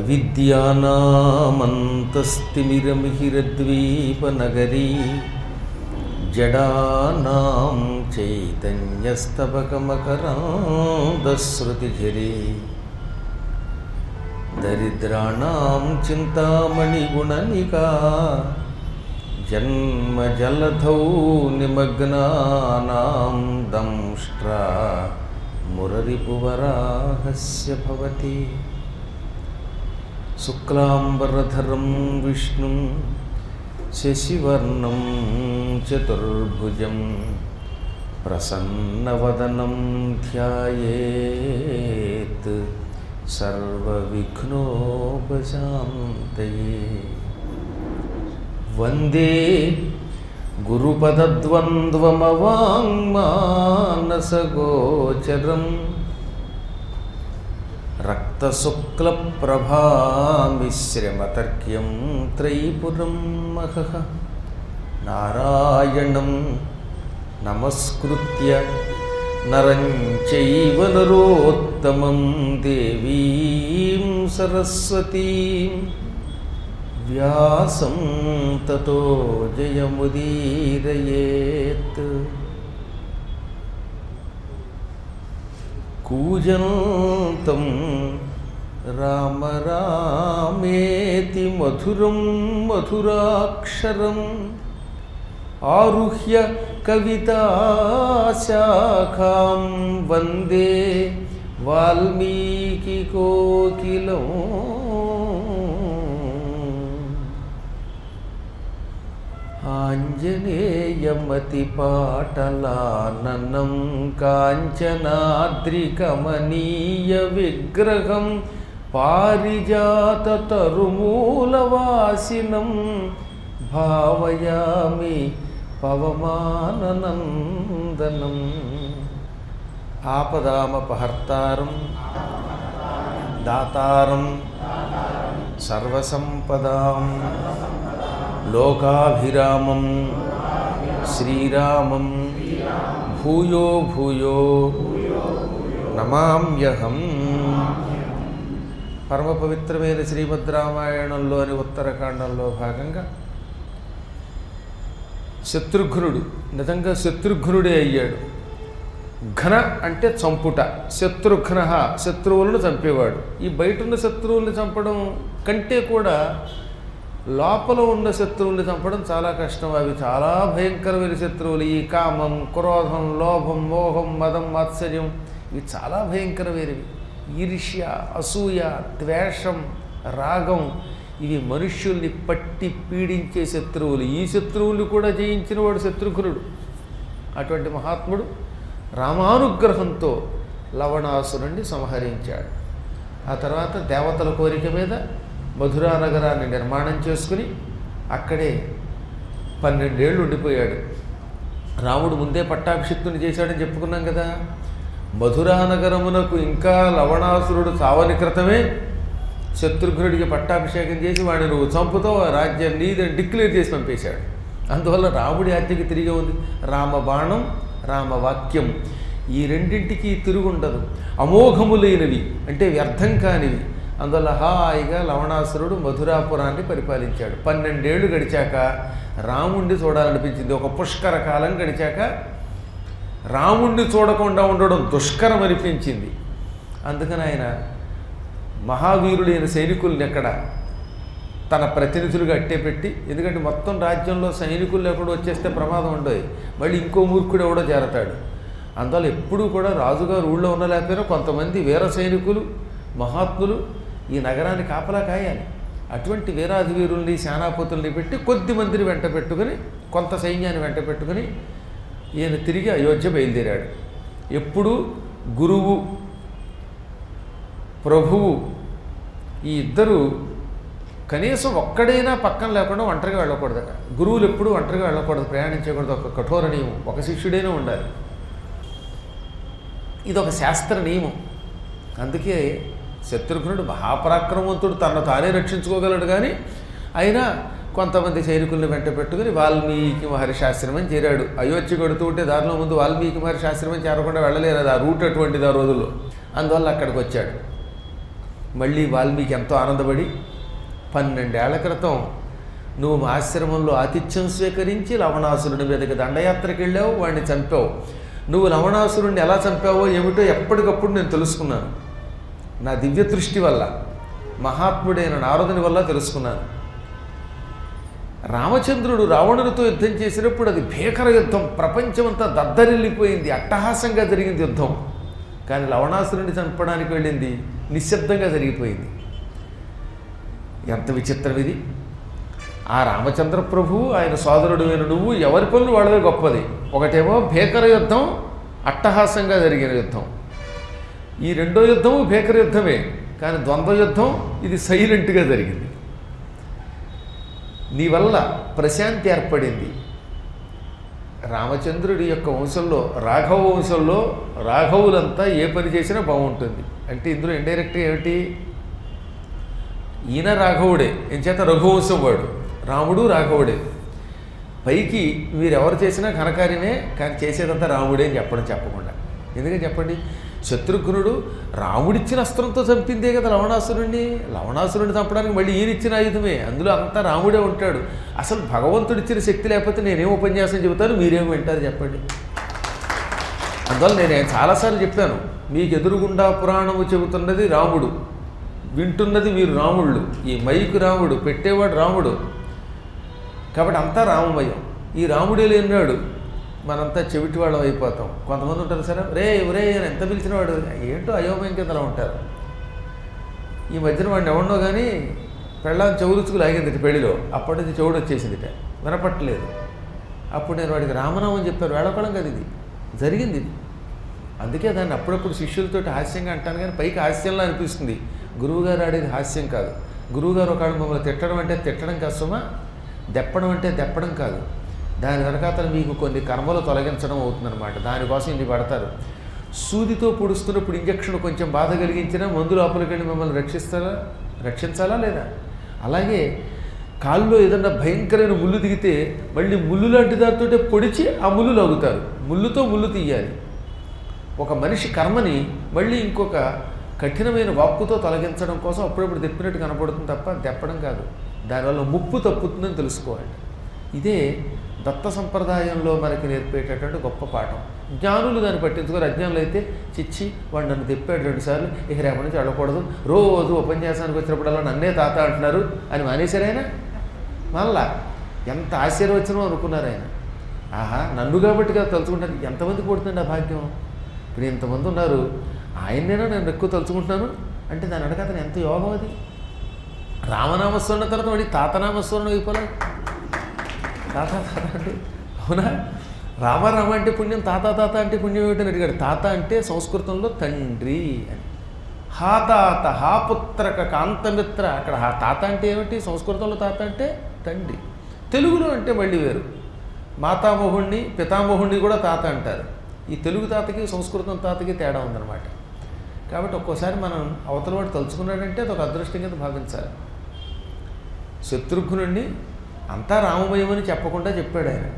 అవిద్యానామంతస్తిమిరమిహిరద్వీపనగరీ జడానాం చైతన్యస్తబకమకరాంధశ్రుతిఝరీ దరిద్రాణం చింతామణిగుణనికా జన్మజలధౌ నిమగ్నానాం దంష్ట్రా మురరిపువరాహస్య భవతి శుక్లాంబరధరం విష్ణుం శశివర్ణం చతుర్భుజం ప్రసన్నవదనం ధ్యాయేత్ సర్వవిఘ్నోపశాంతయే వందే గురుపదద్వంద్వమవాङ्మానసగోచరం రక్తశుక్లప్రభామిశ్రమతర్క్యం త్రైపురం మహః నారాయణం నమస్కృత్య నరం చైవ నరోత్తమం దేవీం సరస్వతీం వ్యాసం తతో జయముదీరయేత్ కూజంతం రామ రామేతి మధురం మధురాక్షరం ఆరుహ్య కవితాశాఖాం వందే వాల్మీకి కోకిలం ఆంజనేయమతిపాటలాననం కాంచనాద్రికమనీయ విగ్రహం పారిజాతరుమూలవాసినం భావయామి పవమాననందనం ఆపదామపహర్తారం దాతారం సర్వసంపదాం లోకాభిరామం శ్రీరామం భూయో భూయో నమామ్యహం పరమ పవిత్రమైన శ్రీమద్ రామాయణంలోని ఉత్తరకాండంలో భాగంగా శత్రుఘ్నుడు నిజంగా శత్రుఘ్నుడే అయ్యాడు ఘన అంటే చంపుట శత్రుఘ్న శత్రువులను చంపేవాడు ఈ బయట ఉన్న శత్రువుల్ని చంపడం కంటే కూడా లోపల ఉన్న శత్రువుల్ని చంపడం చాలా కష్టం అవి చాలా భయంకరమైన శత్రువులు ఈ కామం క్రోధం లోభం మోహం మదం మాత్సర్యం ఇవి చాలా భయంకరమైనవి ఈర్ష్య అసూయ ద్వేషం రాగం ఇవి మనుష్యుల్ని పట్టి పీడించే శత్రువులు ఈ శత్రువుల్ని కూడా జయించిన వాడు శత్రుఘ్నుడు అటువంటి మహాత్ముడు రామానుగ్రహంతో లవణాసురుణ్ణి సంహరించాడు ఆ తర్వాత దేవతల కోరిక మీద మధురా నగరాన్ని నిర్మాణం చేసుకుని అక్కడే పన్నెండేళ్ళు ఉండిపోయాడు రాముడు ముందే పట్టాభిషిక్తుని చేశాడని చెప్పుకున్నాం కదా మధురా నగరమునకు ఇంకా లవణాసురుడు చావని క్రితమే శత్రుఘ్నుడికి పట్టాభిషేకం చేసి వాడిని నువ్వు చంపుతో రాజ్యం నీదని డిక్లేర్ చేసి పంపేశాడు అందువల్ల రాముడి హత్యకి తిరిగి ఉంది రామబాణం రామవాక్యం ఈ రెండింటికి తిరుగుండదు అమోఘములైనవి అంటే వ్యర్థం కానివి అందువల్ల హాయిగా లవణాసురుడు మధురాపురాన్ని పరిపాలించాడు పన్నెండేళ్లు గడిచాక రాముణ్ణి చూడాలనిపించింది ఒక పుష్కర కాలం గడిచాక రాముణ్ణి చూడకుండా ఉండడం దుష్కరం అనిపించింది అందుకని ఆయన మహావీరుడైన సైనికుల్ని ఎక్కడ తన ప్రతినిధులుగా అట్టే పెట్టి ఎందుకంటే మొత్తం రాజ్యంలో సైనికులు ఎక్కడో వచ్చేస్తే ప్రమాదం ఉండదు మళ్ళీ ఇంకో మూర్ఖుడు ఎవడో చేరతాడు అందువల్ల ఎప్పుడూ కూడా రాజుగారు ఊళ్ళో ఉండలేకపోయినా కొంతమంది వీర సైనికులు మహాత్ములు ఈ నగరాన్ని కాపలా కాయాలి అటువంటి వీరాధి వీరుల్ని సేనాపతుల్ని పెట్టి కొద్ది మందిని వెంట పెట్టుకుని కొంత సైన్యాన్ని వెంట పెట్టుకుని ఈయన తిరిగి అయోధ్య బయలుదేరాడు ఎప్పుడు గురువు ప్రభువు ఈ ఇద్దరు కనీసం ఒక్కడైనా పక్కన లేకుండా ఒంటరిగా వెళ్ళకూడదట గురువులు ఎప్పుడూ ఒంటరిగా వెళ్ళకూడదు ప్రయాణించకూడదు ఒక కఠోర నియమం ఒక శిష్యుడైనా ఉండాలి ఇది ఒక శాస్త్ర నియమం అందుకే శత్రుఘ్నుడు మహాపరాక్రమవంతుడు తనను తానే రక్షించుకోగలడు కానీ అయినా కొంతమంది సైనికుల్ని వెంట పెట్టుకుని వాల్మీకి మహర్షి ఆశ్రమం చేరాడు అయోధ్య కొడుతూ ఉంటే దారిలో ముందు వాల్మీకి మహర్షి ఆశ్రమం చేరకుండా వెళ్ళలేరు అది ఆ రూట్ అటువంటిది ఆ రోజుల్లో అందువల్ల అక్కడికి వచ్చాడు మళ్ళీ వాల్మీకి ఎంతో ఆనందపడి పన్నెండేళ్ల క్రితం నువ్వు మా ఆశ్రమంలో ఆతిథ్యం స్వీకరించి లవణాసురుని మీదకి దండయాత్రకి వెళ్ళావు వాడిని చంపావు నువ్వు లవణాసురుణ్ణి ఎలా చంపావో ఏమిటో ఎప్పటికప్పుడు నేను తెలుసుకున్నాను నా దివ్య దృష్టి వల్ల మహాత్ముడైన నారదుని వల్ల తెలుసుకున్నాను రామచంద్రుడు రావణునితో యుద్ధం చేసినప్పుడు అది భీకర యుద్ధం ప్రపంచమంతా దద్దరిల్లిపోయింది అట్టహాసంగా జరిగింది యుద్ధం కానీ లవణాసురుని చంపడానికి వెళ్ళింది నిశ్శబ్దంగా జరిగిపోయింది ఎంత విచిత్రం ఇది ఆ రామచంద్ర ప్రభువు ఆయన సోదరుడు అయిన నువ్వు ఎవరి పనులు వాళ్ళవే గొప్పది ఒకటేమో భీకర యుద్ధం అట్టహాసంగా జరిగిన యుద్ధం ఈ రెండో యుద్ధము భీకర యుద్ధమే కానీ ద్వంద్వ యుద్ధం ఇది సైలెంట్గా జరిగింది నీ వల్ల ప్రశాంతి ఏర్పడింది రామచంద్రుడి యొక్క వంశంలో రాఘవ వంశంలో రాఘవులంతా ఏ పని చేసినా బాగుంటుంది అంటే ఇందులో ఇండైరెక్ట్గా ఏమిటి ఈయన రాఘవుడే ఎంచేత రఘువంశం వాడు రాముడు రాఘవుడే పైకి వీరెవరు చేసినా ఘనకార్యమే కానీ చేసేదంతా రాముడే అని చెప్పడం చెప్పకుండా ఎందుకని చెప్పండి శత్రుఘ్నుడు రాముడిచ్చిన అస్త్రంతో చంపిందే కదా లవణాసురుణ్ణి లవణాసురుణ్ణి చంపడానికి మళ్ళీ ఈయన ఇచ్చిన ఆయుధమే అందులో అంతా రాముడే ఉంటాడు అసలు భగవంతుడిచ్చిన శక్తి లేకపోతే నేనేం ఉపన్యాసం చెబుతాను మీరేం వింటారు చెప్పండి అందువల్ల నేను చాలాసార్లు చెప్పాను మీకు ఎదురుగుండా పురాణము చెబుతున్నది రాముడు వింటున్నది మీరు రాముళ్ళు ఈ మైకు రాముడు పెట్టేవాడు రాముడు కాబట్టి అంతా రామమయం ఈ రాముడే లేనాడు మనంతా చెవిటి వాళ్ళం అయిపోతాం కొంతమంది ఉంటారు సరే రే ఒరే అని ఎంత పిలిచిన వాడు ఏంటో అయోమయం కింద అలా ఉంటారు ఈ మధ్యన వాడిని ఎవడో కానీ పెళ్ళాన్ని చెవులుచుకు లాగింది పెళ్లిలో అప్పటి నుంచి చెవుడు వచ్చేసిందిట వినపట్టలేదు అప్పుడు నేను వాడికి రామనామం చెప్పాను వేళకోళం కదా ఇది జరిగింది ఇది అందుకే దాన్ని అప్పుడప్పుడు శిష్యులతో హాస్యంగా అంటాను కానీ పైకి హాస్యంలా అనిపిస్తుంది గురువుగారు ఆడేది హాస్యం కాదు గురువుగారు ఒకళ్ళు మమ్మల్ని తిట్టడం అంటే తిట్టడం కష్టమా దెప్పడం అంటే దెప్పడం కాదు దాని వెనకాతల మీకు కొన్ని కర్మలు తొలగించడం అవుతుందన్నమాట దానికోసం ఇన్ని పడతారు సూదితో పొడుస్తున్నప్పుడు ఇంజక్షన్ కొంచెం బాధ కలిగించినా మందు లోపలికి వెళ్ళి మిమ్మల్ని రక్షిస్తారా రక్షించాలా లేదా అలాగే కాల్లో ఏదన్నా భయంకరమైన ముళ్ళు దిగితే మళ్ళీ ముళ్ళు లాంటి దాంతో పొడిచి ఆ ముళ్ళు లాగుతారు ముళ్ళుతో ముళ్ళు తీయాలి ఒక మనిషి కర్మని మళ్ళీ ఇంకొక కఠినమైన వాక్కుతో తొలగించడం కోసం అప్పుడప్పుడు తెప్పినట్టు కనపడుతుంది తప్ప తెప్పడం కాదు దానివల్ల ముప్పు తప్పుతుందని తెలుసుకోవాలి ఇదే దత్త సంప్రదాయంలో మనకి నేర్పేటటువంటి గొప్ప పాఠం జ్ఞానులు దాన్ని పట్టించుకోరు అజ్ఞానులు అయితే చిచ్చి వాడు నన్ను తెప్పాడు రెండుసార్లు ఇక రేపటి నుంచి అడగకూడదు రోజు ఉపన్యాసానికి వచ్చినప్పుడల్లా నన్నే తాత అంటున్నారు అని మానేశారైనా మళ్ళా ఎంత ఆశీర్వచనం అనుకున్నారు ఆయన ఆహా నన్ను కాబట్టి కదా తలుచుకుంటాను ఎంతమందికి పడుతుంది ఆ భాగ్యం ఇప్పుడు ఇంతమంది ఉన్నారు ఆయన్నేనా నేను ఎక్కువ తలుచుకుంటున్నాను అంటే దాని అడగ అతను ఎంత యోగం అది రామనామస్మరణ తర్వాత వాడి తాతనామస్మరణ అయిపోలేదు తాత తాత అంటే అవునా రామ రామ అంటే పుణ్యం తాత తాత అంటే పుణ్యం ఏమిటని అడిగాడు తాత అంటే సంస్కృతంలో తండ్రి అని హా తాత హా పుత్రక కాంతమిత్ర అక్కడ హా తాత అంటే ఏమిటి సంస్కృతంలో తాత అంటే తండ్రి తెలుగులో అంటే మళ్ళీ వేరు మాతామోహుణ్ణి పితామోహుణ్ణి కూడా తాత అంటారు ఈ తెలుగు తాతకి సంస్కృతం తాతకి తేడా ఉందన్నమాట కాబట్టి ఒక్కోసారి మనం అవతల వాడు తలుచుకున్నాడంటే అది ఒక అదృష్టం కింద భావించాలి శత్రుఘ్నుడిని అంతా రామమయమని చెప్పకుండా చెప్పాడు ఆయన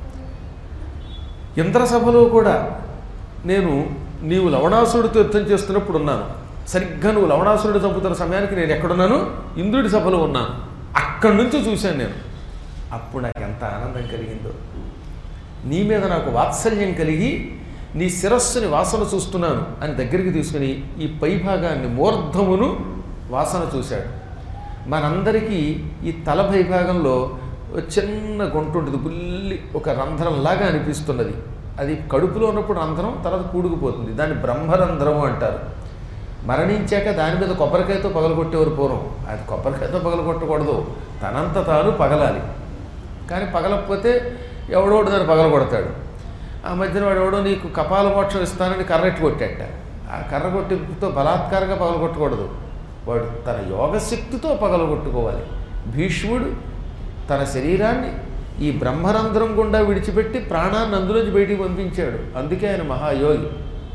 ఇంద్రసభలో కూడా నేను నీవు లవణాసురుడితో యుద్ధం చేస్తున్నప్పుడు ఉన్నాను సరిగ్గా నువ్వు లవణాసురుడు చంపుతున్న సమయానికి నేను ఎక్కడున్నాను ఇంద్రుడి సభలో ఉన్నాను అక్కడి నుంచి చూశాను నేను అప్పుడు నాకు ఎంత ఆనందం కలిగిందో నీ మీద నాకు వాత్సల్యం కలిగి నీ శిరస్సుని వాసన చూస్తున్నాను అని దగ్గరికి తీసుకుని ఈ పై భాగాన్ని మూర్ధమును వాసన చూశాడు మనందరికీ ఈ తల పై భాగంలో ఒక చిన్న గుంట ఉంటుంది బుల్లి ఒక రంధ్రంలాగా అనిపిస్తున్నది అది కడుపులో ఉన్నప్పుడు రంధ్రం తర్వాత కూడుకుపోతుంది దాన్ని బ్రహ్మరంధ్రము అంటారు మరణించాక దాని మీద కొబ్బరికాయతో పగలగొట్టేవారు పూర్వం అది కొబ్బరికాయతో పగలగొట్టకూడదు తనంత తాను పగలాలి కానీ పగలకపోతే ఎవడోడు దాన్ని పగలగొడతాడు ఆ మధ్యన వాడు ఎవడో నీకు కపాల మోక్షం ఇస్తానని కర్రెట్టి కొట్టాట ఆ కర్ర కొట్టితో బలాత్కారంగా పగలగొట్టకూడదు వాడు తన యోగశక్తితో పగలగొట్టుకోవాలి భీష్ముడు తన శరీరాన్ని ఈ బ్రహ్మరంధ్రం గుండా విడిచిపెట్టి ప్రాణాన్ని అందులోంచి బయటికి పంపించాడు అందుకే ఆయన మహాయోగి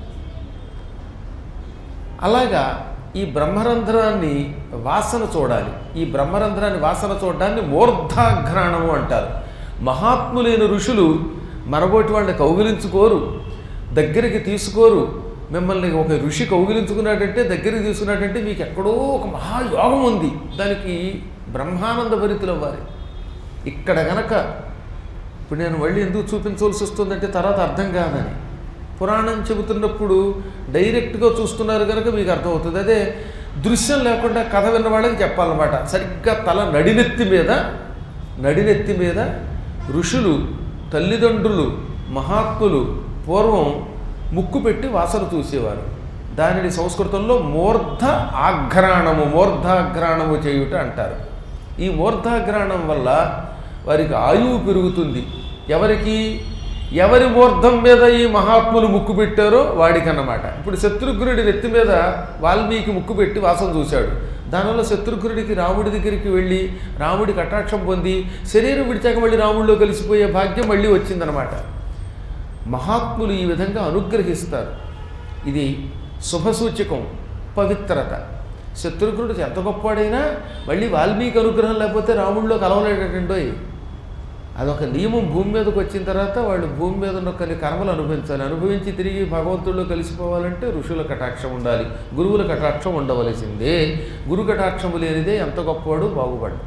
అలాగా ఈ బ్రహ్మరంధ్రాన్ని వాసన చూడాలి ఈ బ్రహ్మరంధ్రాన్ని వాసన చూడడాన్ని మూర్ధాఘ్రాణము అంటారు మహాత్ములైన ఋషులు మనబోటి వాళ్ళని కౌగిలించుకోరు దగ్గరికి తీసుకోరు మిమ్మల్ని ఒక ఋషి కౌగిలించుకున్నాడంటే దగ్గరికి తీసుకున్నాడంటే మీకు ఎక్కడో ఒక మహాయోగం ఉంది దానికి బ్రహ్మానంద భరితులు అవ్వాలి ఇక్కడ గనక ఇప్పుడు నేను మళ్ళీ ఎందుకు చూపించవలసి వస్తుందంటే తర్వాత అర్థం కాదని పురాణం చెబుతున్నప్పుడు డైరెక్ట్గా చూస్తున్నారు కనుక మీకు అర్థమవుతుంది అదే దృశ్యం లేకుండా కథ విన్న వాళ్ళకి చెప్పాలన్నమాట సరిగ్గా తల నడినెత్తి మీద నడినెత్తి మీద ఋషులు తల్లిదండ్రులు మహాత్ములు పూర్వం ముక్కు పెట్టి వాసన చూసేవారు దానిని సంస్కృతంలో మూర్ధ ఆఘ్రాణము మూర్ధాఘ్రాణము చేయుట అంటారు ఈ మూర్ధాఘ్రాణం వల్ల వారికి ఆయువు పెరుగుతుంది ఎవరికి ఎవరి మూర్ధం మీద ఈ మహాత్ములు ముక్కు పెట్టారో వాడికన్నమాట ఇప్పుడు శత్రుఘ్నుడి నెత్తి మీద వాల్మీకి ముక్కు పెట్టి వాసన చూశాడు దానివల్ల శత్రుఘ్నుడికి రాముడి దగ్గరికి వెళ్ళి రాముడి కటాక్షం పొంది శరీరం విడిచాక మళ్ళీ రాముడిలో కలిసిపోయే భాగ్యం మళ్ళీ వచ్చిందనమాట మహాత్ములు ఈ విధంగా అనుగ్రహిస్తారు ఇది శుభసూచకం పవిత్రత శత్రుఘ్నుడు ఎంత గొప్పవాడైనా మళ్ళీ వాల్మీకి అనుగ్రహం లేకపోతే రాముడిలో కలవలేటండోయ్ అదొక నియమం భూమి మీదకి వచ్చిన తర్వాత వాళ్ళు భూమి మీద ఉన్న కొన్ని కర్మలు అనుభవించాలి అనుభవించి తిరిగి భగవంతుడిలో కలిసిపోవాలంటే ఋషుల కటాక్షం ఉండాలి గురువుల కటాక్షం ఉండవలసిందే గురు కటాక్షము లేనిదే ఎంత గొప్పవాడు బాగుపడు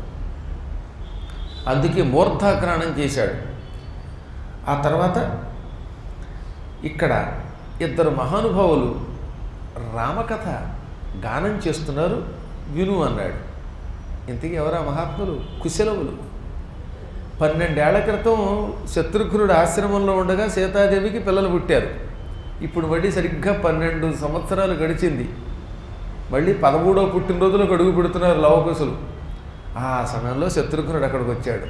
అందుకే మూర్ధాగ్రహణం చేశాడు ఆ తర్వాత ఇక్కడ ఇద్దరు మహానుభావులు రామకథ గానం చేస్తున్నారు విను అన్నాడు ఇంతకీ ఎవరా మహాత్ములు కుశలవులు పన్నెండేళ్ల క్రితం శత్రుఘ్నుడు ఆశ్రమంలో ఉండగా సీతాదేవికి పిల్లలు పుట్టారు ఇప్పుడు మళ్ళీ సరిగ్గా పన్నెండు సంవత్సరాలు గడిచింది మళ్ళీ పదమూడవ పుట్టినరోజులకు అడుగు పెడుతున్నారు లవకుశులు ఆ సమయంలో శత్రుఘ్నుడు అక్కడికి వచ్చాడు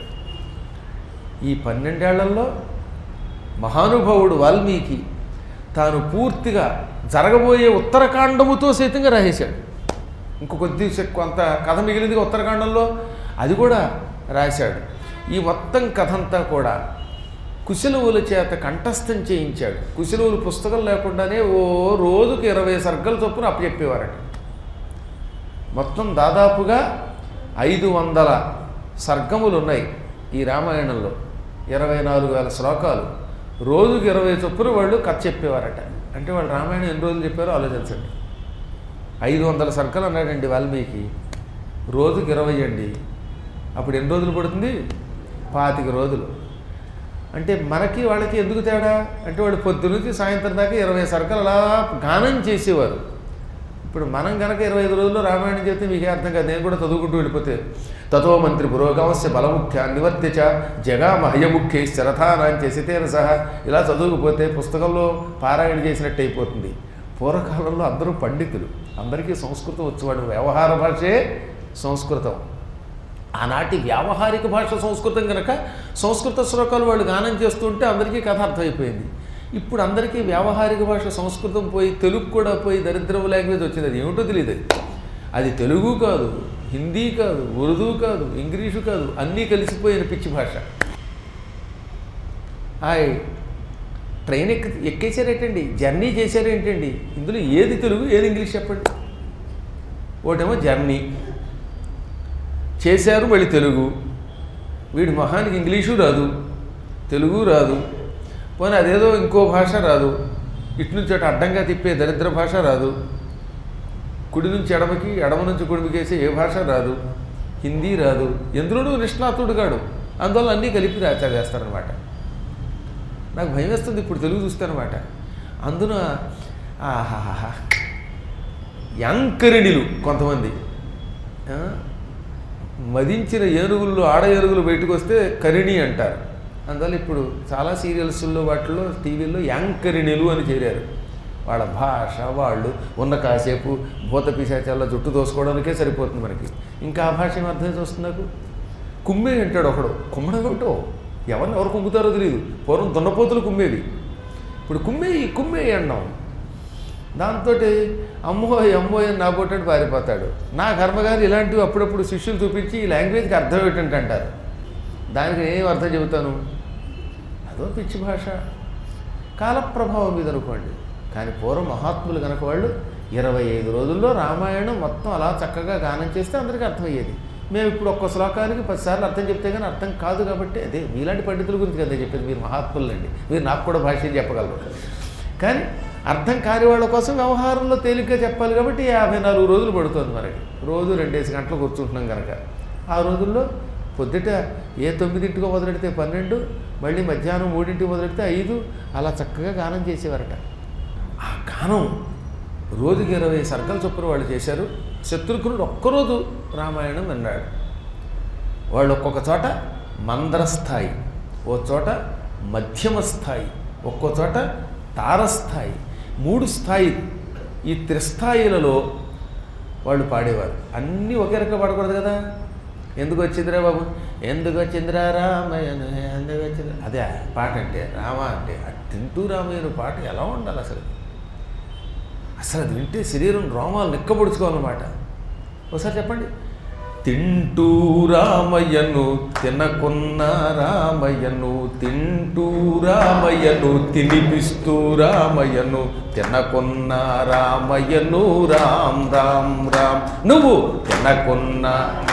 ఈ పన్నెండేళ్లలో మహానుభావుడు వాల్మీకి తాను పూర్తిగా జరగబోయే ఉత్తరకాండముతో సైతంగా రాసేశాడు ఇంకో కొద్ది సె- కొంత కథ మిగిలింది ఉత్తరకాండంలో అది కూడా రాశాడు ఈ మొత్తం కథ అంతా కూడా కుశలవుల చేత కంఠస్థం చేయించాడు కుశలవులు పుస్తకం లేకుండానే ఓ రోజుకి ఇరవై సర్గల చొప్పున అప్పచెప్పేవారట మొత్తం దాదాపుగా ఐదు వందల సర్గములు ఉన్నాయి ఈ రామాయణంలో ఇరవై నాలుగు వేల శ్లోకాలు రోజుకి ఇరవై చొప్పున వాళ్ళు కథ చెప్పేవారట అంటే వాళ్ళు రామాయణం ఎన్ని రోజులు చెప్పారో ఆలోచించండి ఐదు వందల సర్కలు అన్నాడండి వాల్మీకి రోజుకి ఇరవై అండి అప్పుడు ఎన్ని రోజులు పడుతుంది పాతిక రోజులు అంటే మనకి వాళ్ళకి ఎందుకు తేడా అంటే వాళ్ళు పొద్దునుంచి సాయంత్రం దాకా ఇరవై సర్కలు అలా గానం చేసేవారు ఇప్పుడు మనం కనుక ఇరవై ఐదు రోజుల్లో రామాయణం చెప్తే మీకే అర్థం కాదు నేను కూడా చదువుకుంటూ వెళ్ళిపోతే తతో మంత్రి పురోగమస్య బలముఖ్య నివర్త్యచ జగామహయముఖ్య శరథానాం చేసితేన సహా ఇలా చదువుకుపోతే పుస్తకంలో పారాయణ చేసినట్టు అయిపోతుంది పూర్వకాలంలో అందరూ పండితులు అందరికీ సంస్కృతం వచ్చేవాడు వ్యవహార భాషే సంస్కృతం ఆనాటి వ్యావహారిక భాష సంస్కృతం కనుక సంస్కృత శ్లోకాలు వాళ్ళు గానం చేస్తుంటే అందరికీ కథ అర్థమైపోయింది ఇప్పుడు అందరికీ వ్యావహారిక భాష సంస్కృతం పోయి తెలుగు కూడా పోయి దరిద్రపు లాంగ్వేజ్ వచ్చింది అది ఏమిటో తెలియదు అది. అది తెలుగు కాదు హిందీ కాదు ఉర్దూ కాదు ఇంగ్లీషు కాదు అన్నీ కలిసిపోయిన పిచ్చి భాష హాయ్ ట్రైన్ ఎక్కి ఎక్కేసారేంటండి జర్నీ చేశారేంటండి ఇందులో ఏది తెలుగు ఏది ఇంగ్లీష్ చెప్పండి ఒకటేమో జర్నీ చేశారు మళ్ళీ తెలుగు వీడి మొహానికి ఇంగ్లీషు రాదు తెలుగు రాదు పోనీ అదేదో ఇంకో భాష రాదు ఇటు నుంచి అటు అడ్డంగా తిప్పే దరిద్ర భాష రాదు కుడి నుంచి ఎడమకి ఎడమ నుంచి కుడిమికేసే ఏ భాష రాదు హిందీ రాదు ఎందులోనూ నిష్ణాతుడు కాడు అందువల్ల అన్నీ కలిపి రాచేస్తారనమాట నాకు భయం వేస్తుంది ఇప్పుడు తెలుగు చూస్తానమాట అందున ఆహాహా యాంకరిణిలు కొంతమంది ఆ, మదించిన ఏనుగుల్లో ఆడ ఏనుగులు బయటకు వస్తే కరిణి అంటారు అందువల్ల ఇప్పుడు చాలా సీరియల్స్లో వాటిలో టీవీల్లో యాంకరిణిలు అని చేరారు వాళ్ళ భాష వాళ్ళు ఉన్న కాసేపు భూత పిశాచాల జుట్టు దోసుకోవడానికే సరిపోతుంది మనకి ఇంకా ఆ భాష ఏం అర్థం వస్తుంది నాకు కుమ్మే అంటాడు ఒకడు కుమ్మడం ఏమిటో ఎవరిని ఎవరు కుమ్ముతారో తెలియదు పూర్వం దున్నపోతులు కుమ్మేవి ఇప్పుడు కుమ్మేయి కుమ్మేయి అన్నాం దాంతో అమ్మో అమ్మో అని నా పొట్టాడు పారిపోతాడు నా కర్మగారు ఇలాంటివి అప్పుడప్పుడు శిష్యులు చూపించి ఈ లాంగ్వేజ్కి అర్థం ఏంటంటే అంటారు దానికి నేను ఏం అర్థం చెబుతాను అదో పిచ్చి భాష కాలప్రభావం మీద అనుకోండి కానీ పూర్వం మహాత్ములు కనుక వాళ్ళు ఇరవై ఐదు రోజుల్లో రామాయణం మొత్తం అలా చక్కగా గానం చేస్తే అందరికీ అర్థమయ్యేది మేము ఇప్పుడు ఒక్క శ్లోకానికి పదిసార్లు అర్థం చెప్తే కానీ అర్థం కాదు కాబట్టి అదే మీలాంటి పండితుల గురించి కదా చెప్పేది మీరు మహాత్ములండి మీరు నాకు కూడా భాష్యం చెప్పగలరు కానీ అర్థం కాని వాళ్ళ కోసం వ్యవహారంలో తేలిగ్గా చెప్పాలి కాబట్టి యాభై నాలుగు రోజులు పడుతుంది మనకి రోజు రెండేసి గంటలు కూర్చుంటున్నాం కనుక ఆ రోజుల్లో పొద్దుట ఏ తొమ్మిదింటికో మొదలెడితే పన్నెండు మళ్ళీ మధ్యాహ్నం మూడింటికి మొదలెడితే ఐదు అలా చక్కగా గానం చేసేవారట ఆ గానం రోజుకి ఇరవై సర్కల చొప్పున వాళ్ళు చేశారు శత్రుఘ్నుడు ఒక్కరోజు రామాయణం విన్నాడు వాళ్ళు ఒక్కొక్క చోట మందర స్థాయి ఓ చోట మధ్యమ స్థాయి ఒక్కో చోట తారస్థాయి మూడు స్థాయి ఈ త్రిస్థాయిలలో వాళ్ళు పాడేవారు అన్నీ ఒకే రకంగా పాడకూడదు కదా ఎందుకు వచ్చిందిరా బాబు ఎందుకు వచ్చిందిరా రామయ్యను ఎందుకు వచ్చింది అదే పాట అంటే రామ అంటే అది తింటూ రామయ్యను పాట ఎలా ఉండాలి అసలు అసలు అది వింటే శరీరం రోమాలు నిక్కబొడుచుకోవాలన్నమాట ఒకసారి చెప్పండి తింటూ రామయ్యను తినకున్న రామయ్యను తింటూ రామయ్యను తినిపిస్తూ రామయ్యను తినకున్న రామయ్యను రామ్ రామ్ రామ్ నువ్వు తినకున్న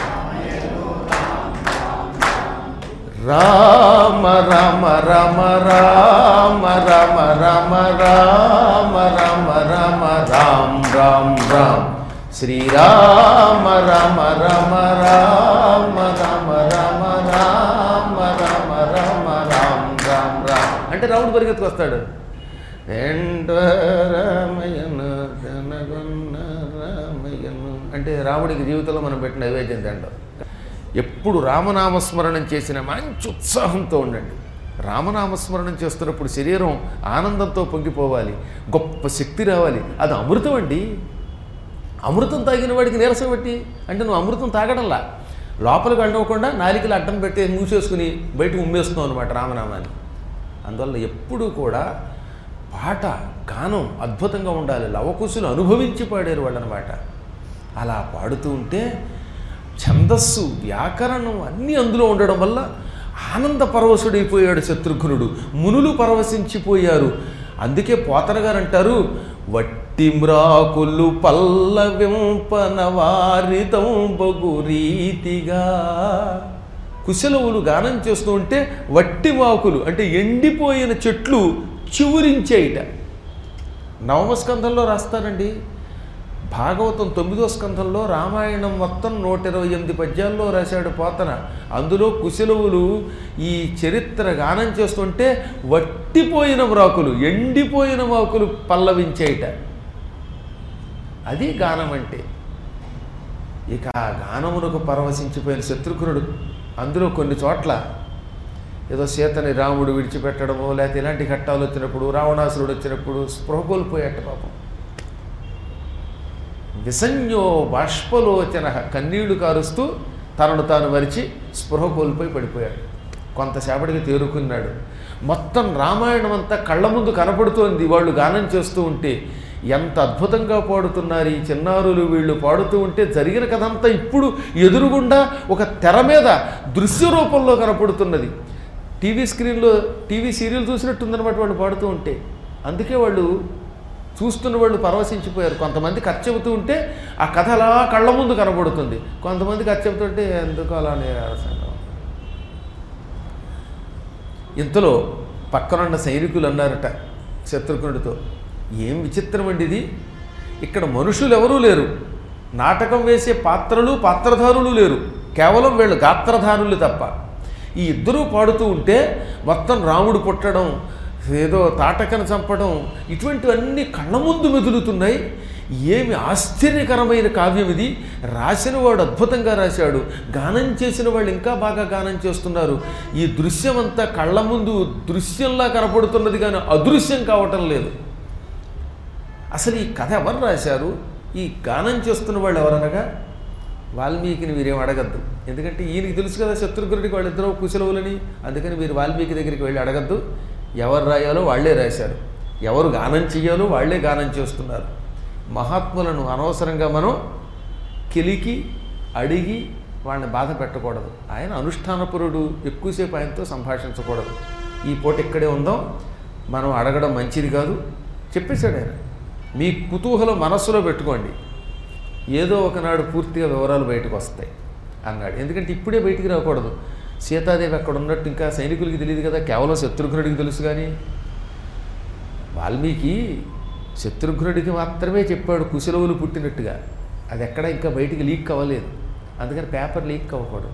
రామ రామ రామ రామ రామ రామ రామ రామ రామ రామ్ రామ్ రామ్ శ్రీరామ రామ రామ రామ రామ రామ రామ రామ రామ రామ్ రామ్ రామ్ అంటే రాముడు పరిగెత్తుకొస్తాడు వెంట రామయ్యను జనగొన్న రామయ్యను అంటే రాముడికి జీవితంలో మనం పెట్టిన నైవేద్యం తింటాం ఎప్పుడు రామనామస్మరణం చేసిన మంచి ఉత్సాహంతో ఉండండి రామనామస్మరణం చేస్తున్నప్పుడు శరీరం ఆనందంతో పొంగిపోవాలి గొప్ప శక్తి రావాలి అది అమృతం అండి అమృతం తాగిన వాడికి నీరసం పెట్టి అంటే నువ్వు అమృతం తాగడంలా లోపలికి వెళ్ళకుండా నాలికలు అడ్డం పెట్టి మూసేసుకుని బయటకు ఉమ్మేస్తున్నావు అనమాట రామనామాన్ని అందువల్ల ఎప్పుడూ కూడా పాట గానం అద్భుతంగా ఉండాలి లవకుశులు అనుభవించి పాడారు వాళ్ళనమాట అలా పాడుతూ ఉంటే ఛందస్సు వ్యాకరణం అన్నీ అందులో ఉండడం వల్ల ఆనంద పరవశుడైపోయాడు శత్రుఘ్నుడు మునులు పరవశించిపోయారు అందుకే పోతన గారు అంటారు వట్టి మ్రాకులు పల్లవింపన వారితం బగు రీతిగా కుశలవులు గానం చేస్తూ ఉంటే వట్టి మాకులు అంటే ఎండిపోయిన చెట్లు చివురించేయిట నవమ స్కంధంలో రాస్తారండి భాగవతం తొమ్మిదో స్కంధంలో రామాయణం మొత్తం నూట ఇరవై ఎనిమిది పద్యాల్లో రాశాడు పోతన అందులో కుశలవులు ఈ చరిత్ర గానం చేస్తుంటే వట్టిపోయిన మ్రాకులు ఎండిపోయిన మాకులు పల్లవించేయట అది గానం అంటే ఇక ఆ గానమునకు పరవశించిపోయిన శత్రుఘ్నుడు అందులో కొన్ని చోట్ల ఏదో సీతని రాముడు విడిచిపెట్టడమో లేకపోతే ఇలాంటి ఘట్టాలు వచ్చినప్పుడు రావణాసురుడు వచ్చినప్పుడు స్పృహ కోల్పోయాట పాపం విసంజో బాష్పలోచన కన్నీళ్లు కారుస్తూ తనను తాను మరిచి స్పృహ కోల్పోయి పడిపోయాడు కొంతసేపటికి తేరుకున్నాడు మొత్తం రామాయణం అంతా కళ్ళ ముందు కనపడుతోంది వాళ్ళు గానం చేస్తూ ఉంటే ఎంత అద్భుతంగా పాడుతున్నారు ఈ చిన్నారులు వీళ్ళు పాడుతూ ఉంటే జరిగిన కథ అంతా ఇప్పుడు ఎదురుగుండా ఒక తెర మీద దృశ్య రూపంలో కనపడుతున్నది టీవీ స్క్రీన్లో టీవీ సీరియల్ చూసినట్టుందనమాట వాళ్ళు పాడుతూ ఉంటే అందుకే వాళ్ళు చూస్తున్న వాళ్ళు పరవశించిపోయారు కొంతమంది కథ చెబుతూ ఉంటే ఆ కథ అలా కళ్ళ ముందు కనబడుతుంది కొంతమంది కథ చెబుతుంటే ఎందుకు అలా నీరసంగా ఉంది? ఇంతలో పక్కనున్న సైనికులు అన్నారట శత్రుఘ్నుడితో ఏం విచిత్రం అండి ఇది ఇక్కడ మనుషులు ఎవరూ లేరు నాటకం వేసే పాత్రలు పాత్రధారులు లేరు కేవలం వీళ్ళు గాత్రధారులు తప్ప ఈ ఇద్దరూ పాడుతూ ఉంటే మొత్తం రాముడు పుట్టడం ఏదో తాటకను చంపడం ఇటువంటివన్నీ కళ్ళ ముందు మెదులుతున్నాయి ఏమి ఆశ్చర్యకరమైన కావ్యం ఇది రాసిన వాడు అద్భుతంగా రాశాడు గానం చేసిన వాళ్ళు ఇంకా బాగా గానం చేస్తున్నారు ఈ దృశ్యం అంతా కళ్ళ ముందు దృశ్యంలా కనపడుతున్నది కానీ అదృశ్యం కావటం లేదు అసలు ఈ కథ ఎవరు రాశారు ఈ గానం చేస్తున్న వాళ్ళు ఎవరనగా వాల్మీకిని మీరేం అడగద్దు ఎందుకంటే ఈయనకి తెలుసు కదా శత్రుఘ్నుడికి వాళ్ళిద్దరూ కుశలవులని అందుకని మీరు వాల్మీకి దగ్గరికి వెళ్ళి అడగద్దు ఎవరు రాయాలో వాళ్ళే రాశారు ఎవరు గానం చెయ్యాలో వాళ్ళే గానం చేస్తున్నారు మహాత్ములను అనవసరంగా మనం కిలికి అడిగి వాళ్ళని బాధ పెట్టకూడదు ఆయన అనుష్ఠానపురుడు ఎక్కువసేపు ఆయనతో సంభాషించకూడదు ఈ పూట ఇక్కడే ఉందాం మనం అడగడం మంచిది కాదు చెప్పేశాడు ఆయన మీ కుతూహలం మనస్సులో పెట్టుకోండి ఏదో ఒకనాడు పూర్తిగా వివరాలు బయటకు వస్తాయి అన్నాడు ఎందుకంటే ఇప్పుడే బయటికి రాకూడదు సీతాదేవి అక్కడ ఉన్నట్టు ఇంకా సైనికులకి తెలియదు కదా కేవలం శత్రుఘ్నుడికి తెలుసు కానీ వాల్మీకి శత్రుఘ్నుడికి మాత్రమే చెప్పాడు కుశలవులు పుట్టినట్టుగా అది ఎక్కడ ఇంకా బయటికి లీక్ అవ్వలేదు అందుకని పేపర్ లీక్ అవ్వకూడదు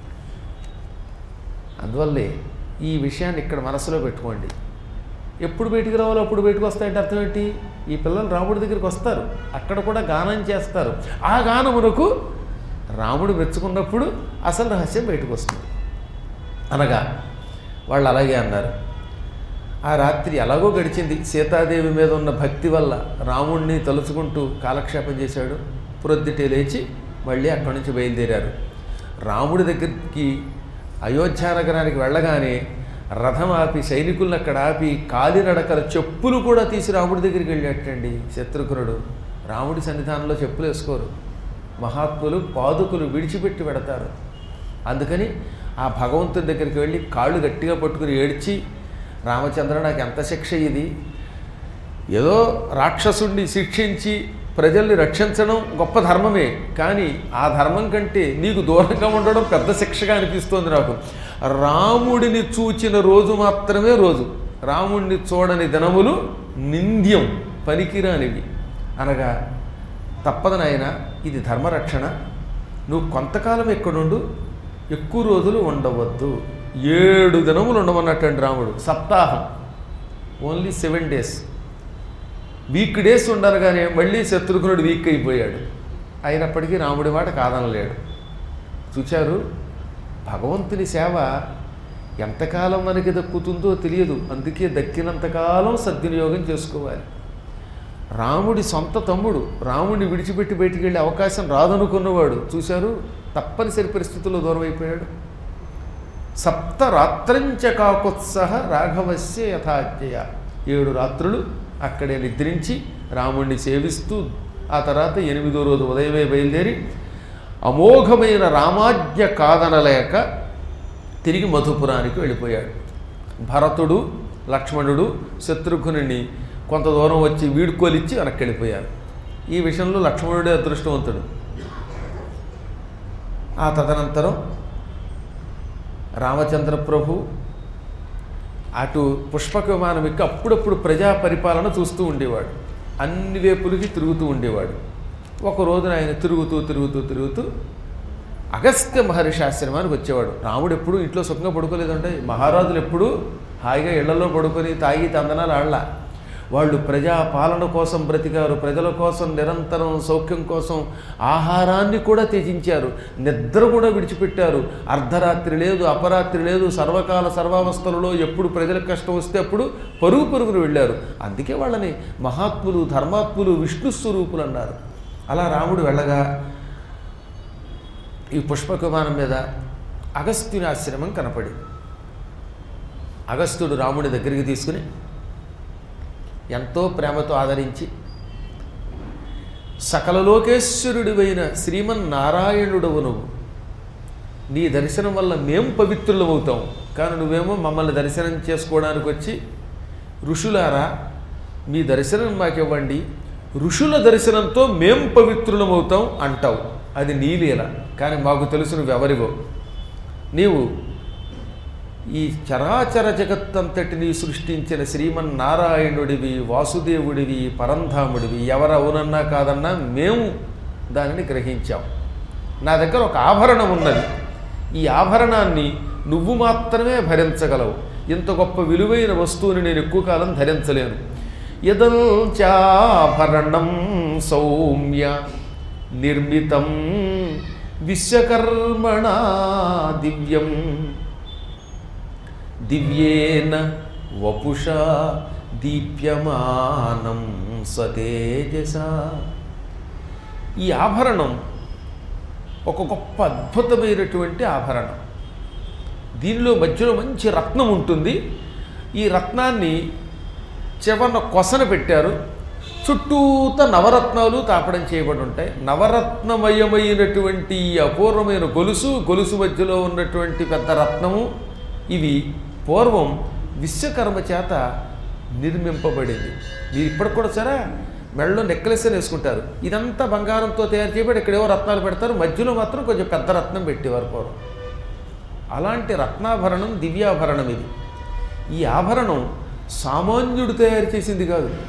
అందువల్లే ఈ విషయాన్ని ఇక్కడ మనసులో పెట్టుకోండి ఎప్పుడు బయటికి రావాలో అప్పుడు బయటకు వస్తాయంటే అర్థం ఏంటి ఈ పిల్లలు రాముడి దగ్గరికి వస్తారు అక్కడ కూడా గానం చేస్తారు ఆ గానమునకు రాముడు మెచ్చుకున్నప్పుడు అసలు రహస్యం బయటకు వస్తుంది అనగా వాళ్ళు అలాగే అన్నారు ఆ రాత్రి ఎలాగో గడిచింది సీతాదేవి మీద ఉన్న భక్తి వల్ల రాముణ్ణి తలుచుకుంటూ కాలక్షేపం చేశాడు ప్రొద్దుటే లేచి మళ్ళీ అక్కడి నుంచి బయలుదేరారు రాముడి దగ్గరికి అయోధ్య నగరానికి వెళ్ళగానే రథం ఆపి సైనికులను అక్కడ ఆపి కాలినడకల చెప్పులు కూడా తీసి రాముడి దగ్గరికి వెళ్ళేటండి శత్రుఘ్నుడు రాముడి సన్నిధానంలో చెప్పులు వేసుకోరు మహాత్ములు పాదుకులు విడిచిపెట్టి పెడతారు అందుకని ఆ భగవంతుని దగ్గరికి వెళ్ళి కాళ్ళు గట్టిగా పట్టుకుని ఏడ్చి రామచంద్ర నాకు ఎంత శిక్ష ఇది ఏదో రాక్షసుణ్ణి శిక్షించి ప్రజల్ని రక్షించడం గొప్ప ధర్మమే కానీ ఆ ధర్మం కంటే నీకు దూరంగా ఉండడం పెద్ద శిక్షగా అనిపిస్తోంది నాకు రాముడిని చూచిన రోజు మాత్రమే రోజు రాముడిని చూడని దినములు నింద్యం పనికిరానివి అనగా తప్పదు నాయన ఇది ధర్మరక్షణ నువ్వు కొంతకాలం ఎక్కడుండు ఎక్కువ రోజులు ఉండవద్దు ఏడు దినములు ఉండమన్నట్టండి రాముడు సప్తాహం only seven days week days ఉండనగానే మళ్ళీ శత్రుఘ్నుడు వీక్ అయిపోయాడు అయినప్పటికీ రాముడి మాట కాదనలేడు చూచారు భగవంతుని సేవ ఎంతకాలం మనకి దక్కుతుందో తెలియదు అందుకే దక్కినంతకాలం సద్వినియోగం చేసుకోవాలి రాముడి సొంత తమ్ముడు రాముడిని విడిచిపెట్టి బయటికి వెళ్ళే అవకాశం రాదనుకున్నవాడు చూశారు తప్పనిసరి పరిస్థితుల్లో దూరం అయిపోయాడు సప్త రాత్రంచ కాకుత్సహ రాఘవస్య యథాజ్ఞయ ఏడు రాత్రులు అక్కడే నిద్రించి రాముణ్ణి సేవిస్తూ ఆ తర్వాత ఎనిమిదో రోజు ఉదయమే బయలుదేరి అమోఘమైన రామాజ్ఞ కాదనలేక తిరిగి మధుపురానికి వెళ్ళిపోయాడు భరతుడు లక్ష్మణుడు శత్రుఘ్నుని కొంత దూరం వచ్చి వీడుకోలిచ్చి వెనక్కి వెళ్ళిపోయారు ఈ విషయంలో లక్ష్మణుడే అదృష్టవంతుడు ఆ తదనంతరం రామచంద్ర ప్రభు అటు పుష్పక విమానం ఎక్కి అప్పుడప్పుడు ప్రజా పరిపాలన చూస్తూ ఉండేవాడు అన్ని వైపులకి తిరుగుతూ ఉండేవాడు ఒక రోజున ఆయన తిరుగుతూ తిరుగుతూ తిరుగుతూ అగస్త్య మహర్షి ఆశ్రమానికి వచ్చేవాడు రాముడు ఎప్పుడు ఇంట్లో సుఖంగా పడుకోలేదంటే మహారాజులు ఎప్పుడు హాయిగా ఇళ్లలో పడుకొని తాగి తందనాలు ఆడలా వాళ్ళు ప్రజా పాలన కోసం బ్రతికారు ప్రజల కోసం నిరంతరం సౌఖ్యం కోసం ఆహారాన్ని కూడా త్యజించారు నిద్ర కూడా విడిచిపెట్టారు అర్ధరాత్రి లేదు అపరాత్రి లేదు సర్వకాల సర్వావస్థలలో ఎప్పుడు ప్రజలకు కష్టం వస్తే అప్పుడు పరుగు పరుగులు వెళ్ళారు అందుకే వాళ్ళని మహాత్ములు ధర్మాత్ములు విష్ణు స్వరూపులు అన్నారు అలా రాముడు వెళ్ళగా ఈ పుష్పక విమానం మీద అగస్త్యుని ఆశ్రమం కనపడి అగస్త్యుడు రాముడి దగ్గరికి తీసుకుని ఎంతో ప్రేమతో ఆదరించి సకల లోకేశ్వరుడివైన శ్రీమన్నారాయణుడవు నువ్వు నీ దర్శనం వల్ల మేము పవిత్రులమవుతాం కానీ నువ్వేమో మమ్మల్ని దర్శనం చేసుకోవడానికి వచ్చి ఋషులారా మీ దర్శనం మాకివ్వండి ఋషుల దర్శనంతో మేం పవిత్రులమవుతాం అంటావు అది నీ లీల కానీ మాకు తెలుసు నువ్వెవరివో నీవు ఈ చరాచర జగత్తంతటిని సృష్టించిన శ్రీమన్నారాయణుడివి వాసుదేవుడివి పరంధాముడివి ఎవరు అవునన్నా కాదన్నా మేము దానిని గ్రహించాం నా దగ్గర ఒక ఆభరణం ఉన్నది ఈ ఆభరణాన్ని నువ్వు మాత్రమే భరించగలవు ఇంత గొప్ప విలువైన వస్తువుని నేను ఎక్కువ కాలం ధరించలేను యదంచాభరణం సౌమ్య నిర్మితం విశ్వకర్మణ దివ్యం దివ్యేన వపుష దీప్యమానం సతేజస ఈ ఆభరణం ఒక గొప్ప అద్భుతమైనటువంటి ఆభరణం దీనిలో మధ్యలో మంచి రత్నం ఉంటుంది ఈ రత్నాన్ని చివరన కొసన పెట్టారు చుట్టూత నవరత్నాలు తాపడం చేయబడి ఉంటాయి నవరత్నమయమైనటువంటి ఈ అపూర్వమైన గొలుసు గొలుసు మధ్యలో ఉన్నటువంటి పెద్ద రత్నము ఇవి పూర్వం విశ్వకర్మ చేత నిర్మింపబడింది మీరు ఇప్పటికి కూడా సరే మెడలో నెక్లెస్ అని వేసుకుంటారు ఇదంతా బంగారంతో తయారు చేయబడి ఇక్కడేవో రత్నాలు పెడతారు మధ్యలో మాత్రం కొంచెం పెద్ద రత్నం పెట్టేవారు పూర్వం అలాంటి రత్నాభరణం దివ్యాభరణం ఇది ఈ ఆభరణం సామాన్యుడు తయారు చేసింది కాదు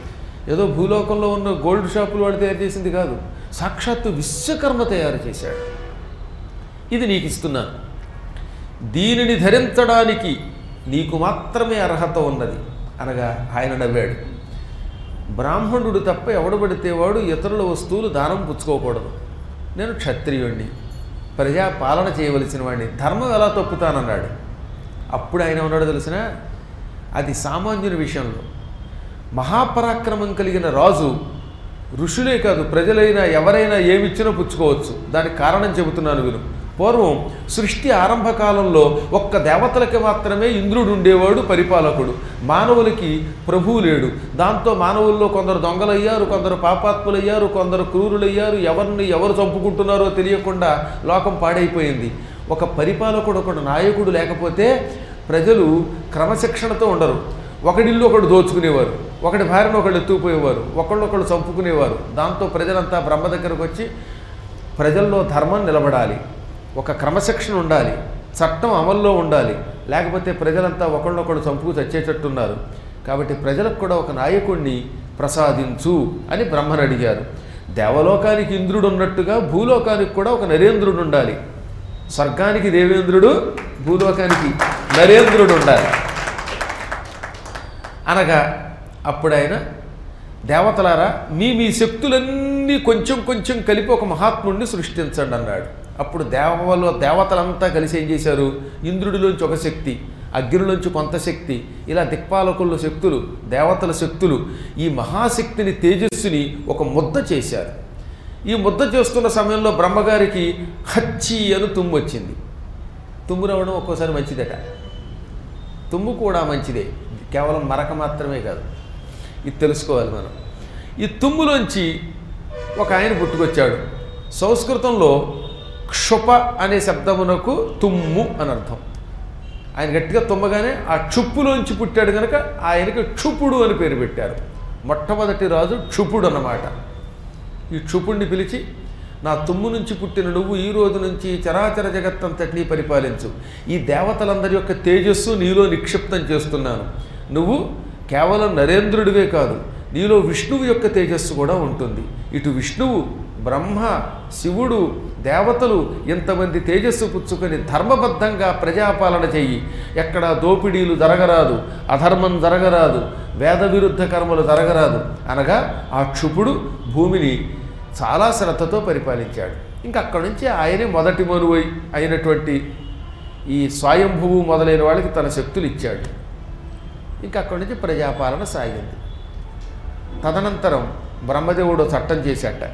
ఏదో భూలోకంలో ఉన్న గోల్డ్ షాపులు వాడు తయారు చేసింది కాదు సాక్షాత్తు విశ్వకర్మ తయారు చేశాడు ఇది నీకు ఇస్తున్నాను దీనిని ధరించడానికి నీకు మాత్రమే అర్హత ఉన్నది అనగా ఆయన నవ్వాడు బ్రాహ్మణుడు తప్ప ఎవడు పడితే వాడు ఇతరుల వస్తువులు దానం పుచ్చుకోకూడదు నేను క్షత్రియుణ్ణి ప్రజా పాలన చేయవలసిన వాడిని ధర్మం ఎలా తప్పుతానన్నాడు అప్పుడు ఆయన ఉన్నాడు తెలిసిన అది సామాన్యుని విషయంలో మహాపరాక్రమం కలిగిన రాజు ఋషులే కాదు ప్రజలైనా ఎవరైనా ఏమిచ్చినా పుచ్చుకోవచ్చు దానికి కారణం చెబుతున్నాను విను పూర్వం సృష్టి ఆరంభ కాలంలో ఒక్క దేవతలకి మాత్రమే ఇంద్రుడు ఉండేవాడు పరిపాలకుడు మానవులకి ప్రభువు లేడు దాంతో మానవుల్లో కొందరు దొంగలయ్యారు కొందరు పాపాత్ములయ్యారు కొందరు క్రూరులయ్యారు ఎవరిని ఎవరు చంపుకుంటున్నారో తెలియకుండా లోకం పాడైపోయింది ఒక పరిపాలకుడు ఒక నాయకుడు లేకపోతే ప్రజలు క్రమశిక్షణతో ఉండరు ఒకడిల్లు ఒకడు దోచుకునేవారు ఒకటి భార్యను ఒకళ్ళు ఎత్తుకుపోయేవారు ఒకళ్ళొకళ్ళు చంపుకునేవారు దాంతో ప్రజలంతా బ్రహ్మ దగ్గరకు వచ్చి ప్రజల్లో ధర్మం నిలబడాలి ఒక క్రమశిక్షణ ఉండాలి చట్టం అమల్లో ఉండాలి లేకపోతే ప్రజలంతా ఒకళ్ళొకళ్ళు చంపుకు చచ్చేటట్టున్నారు కాబట్టి ప్రజలకు కూడా ఒక నాయకుడిని ప్రసాదించు అని బ్రహ్మను అడిగారు దేవలోకానికి ఇంద్రుడు ఉన్నట్టుగా భూలోకానికి కూడా ఒక నరేంద్రుడు ఉండాలి స్వర్గానికి దేవేంద్రుడు భూలోకానికి నరేంద్రుడు ఉండాలి అనగా అప్పుడు ఆయన దేవతలారా మీ మీ శక్తులన్నీ కొంచెం కొంచెం కలిపి ఒక మహాత్ముడిని సృష్టించండి అన్నాడు అప్పుడు దేవలో దేవతలంతా కలిసి ఏం చేశారు ఇంద్రుడిలోంచి ఒక శక్తి అగ్నిలోంచి కొంత శక్తి ఇలా దిక్పాలకుల శక్తులు దేవతల శక్తులు ఈ మహాశక్తిని తేజస్సుని ఒక ముద్ద చేశారు ఈ ముద్ద చేస్తున్న సమయంలో బ్రహ్మగారికి హచ్చి అని తుమ్ము వచ్చింది తుమ్ము రావడం ఒక్కోసారి మంచిదట తుమ్ము కూడా మంచిదే కేవలం మరక మాత్రమే కాదు ఇది తెలుసుకోవాలి మనం ఈ తుమ్ములోంచి ఒక ఆయన పుట్టుకొచ్చాడు సంస్కృతంలో క్షుప అనే శబ్దమునకు తుమ్ము అని అర్థం ఆయన గట్టిగా తుమ్మగానే ఆ క్షుప్పులోంచి పుట్టాడు కనుక ఆయనకి క్షుపుడు అని పేరు పెట్టారు మొట్టమొదటి రాజు క్షుపుడు అన్నమాట ఈ క్షుపుణ్ణి పిలిచి నా తుమ్ము నుంచి పుట్టిన నువ్వు ఈ రోజు నుంచి చరాచర జగత్తంతటినీ పరిపాలించు ఈ దేవతలందరి యొక్క తేజస్సు నీలో నిక్షిప్తం చేస్తున్నాను నువ్వు కేవలం నరేంద్రుడివే కాదు నీలో విష్ణువు యొక్క తేజస్సు కూడా ఉంటుంది ఇటు విష్ణువు బ్రహ్మ శివుడు దేవతలు ఎంతమంది తేజస్సు పుచ్చుకొని ధర్మబద్ధంగా ప్రజాపాలన చెయ్యి ఎక్కడ దోపిడీలు జరగరాదు అధర్మం జరగరాదు వేద విరుద్ధ కర్మలు జరగరాదు అనగా ఆ క్షుపుడు భూమిని చాలా శ్రద్ధతో పరిపాలించాడు ఇంకా అక్కడి నుంచి ఆయనే మొదటి మనువై అయినటువంటి ఈ స్వయంభువు మొదలైన వాళ్ళకి తన శక్తులు ఇచ్చాడు ఇంకా అక్కడి నుంచి ప్రజాపాలన సాగింది తదనంతరం బ్రహ్మదేవుడు చట్టం చేశాట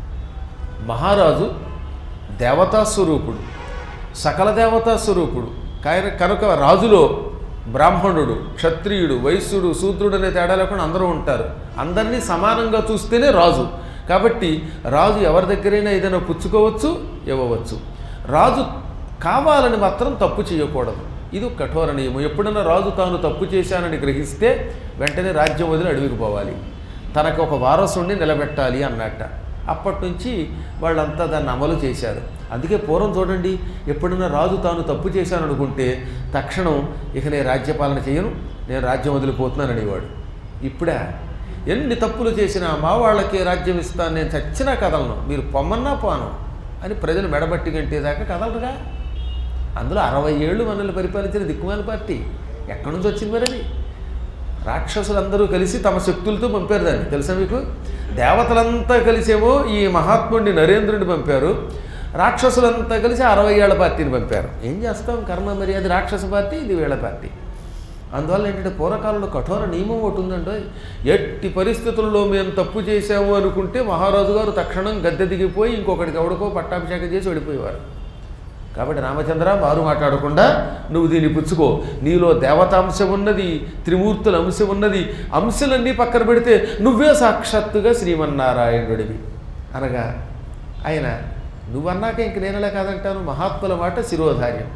మహారాజు దేవతా స్వరూపుడు సకల దేవతా స్వరూపుడు కాయ- కనుక రాజులో బ్రాహ్మణుడు క్షత్రియుడు వైశ్యుడు శూద్రుడు అనే తేడా లేకుండా అందరూ ఉంటారు అందరినీ సమానంగా చూస్తేనే రాజు కాబట్టి రాజు ఎవరి దగ్గరైనా ఏదైనా పుచ్చుకోవచ్చు ఇవ్వవచ్చు రాజు కావాలని మాత్రం తప్పు చేయకూడదు ఇది ఒక కఠోర నియమం ఎప్పుడైనా రాజు తాను తప్పు చేశానని గ్రహిస్తే వెంటనే రాజ్యం వదిలి అడవికి పోవాలి తనకు ఒక వారసుడిని నిలబెట్టాలి అన్నట్ట అప్పటి నుంచి వాళ్ళంతా దాన్ని అమలు చేశారు అందుకే పూర్వం చూడండి ఎప్పుడైనా రాజు తాను తప్పు చేశాను అనుకుంటే తక్షణం ఇక నేను రాజ్యపాలన చేయను నేను రాజ్యం వదిలిపోతున్నాను అనేవాడు ఇప్పుడే ఎన్ని తప్పులు చేసినా మా వాళ్ళకి రాజ్యం ఇస్తాను నేను చచ్చినా కదలను మీరు పొమ్మన్నా పోను అని ప్రజలు మెడబట్టి గంటేదాకా కదలరుగా అందులో అరవై ఏళ్ళు మనల్ని పరిపాలించిన దిక్కుమాల పార్టీ ఎక్కడి నుంచి వచ్చింది మరి అది రాక్షసులందరూ కలిసి తమ శక్తులతో పంపారు దాన్ని తెలుసా మీకు దేవతలంతా కలిసేమో ఈ మహాత్ముడిని నరేంద్రుడిని పంపారు రాక్షసులంతా కలిసి అరవై ఏళ్ల పార్టీని పంపారు ఏం చేస్తాం కర్మ మరి అది రాక్షస పార్టీ ఇది వీళ్ళ పార్టీ అందువల్ల ఏంటంటే పూర్వకాలంలో కఠోర నియమం ఒకటి ఉందంటే ఎట్టి పరిస్థితుల్లో మేము తప్పు చేశాము అనుకుంటే మహారాజు గారు తక్షణం గద్దె దిగిపోయి ఇంకొకటికి ఎవడికో పట్టాభిషేకం చేసి వెళ్ళిపోయేవారు కాబట్టి రామచంద్ర వారు మాట్లాడకుండా నువ్వు దీన్ని పుచ్చుకో నీలో దేవతాంశం ఉన్నది త్రిమూర్తుల అంశం ఉన్నది అంశాలన్నీ పక్కన పెడితే నువ్వే సాక్షాత్తుగా శ్రీమన్నారాయణుడివి అనగా ఆయన నువ్వన్నాక ఇంక నేనలే కాదంటాను మహాత్ముల మాట శిరోధార్యం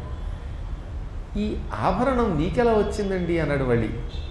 ఈ ఆభరణం నీకెలా వచ్చిందండి అన్నాడు వళ్ళి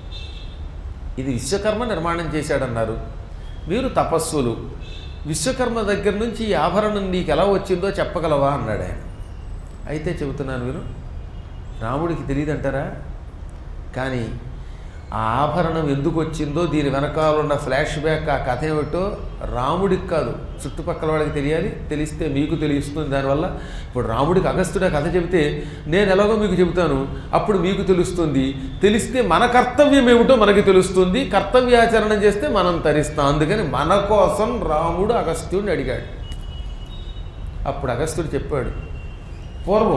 ఇది విశ్వకర్మ నిర్మాణం చేశాడన్నారు మీరు తపస్సులు విశ్వకర్మ దగ్గర నుంచి ఈ ఆభరణం నీకు ఎలా వచ్చిందో చెప్పగలవా అన్నాడు ఆయన అయితే చెబుతున్నాను విను రాముడికి తెలియదంటారా కానీ ఆ ఆభరణం ఎందుకు వచ్చిందో దీని వెనకాల ఉన్న ఫ్లాష్ బ్యాక్ ఆ కథ ఏమిటో రాముడికి కాదు చుట్టుపక్కల వాళ్ళకి తెలియాలి తెలిస్తే మీకు తెలుస్తుంది దానివల్ల ఇప్పుడు రాముడికి అగస్త్యుడు ఆ కథ చెబితే నేను ఎలాగో మీకు చెబుతాను అప్పుడు మీకు తెలుస్తుంది తెలిస్తే మన కర్తవ్యం ఏమిటో మనకి తెలుస్తుంది కర్తవ్యాచరణ చేస్తే మనం తరిస్తాం అందుకని మన కోసం రాముడు అగస్త్యుడిని అడిగాడు అప్పుడు అగస్త్యుడు చెప్పాడు పూర్వం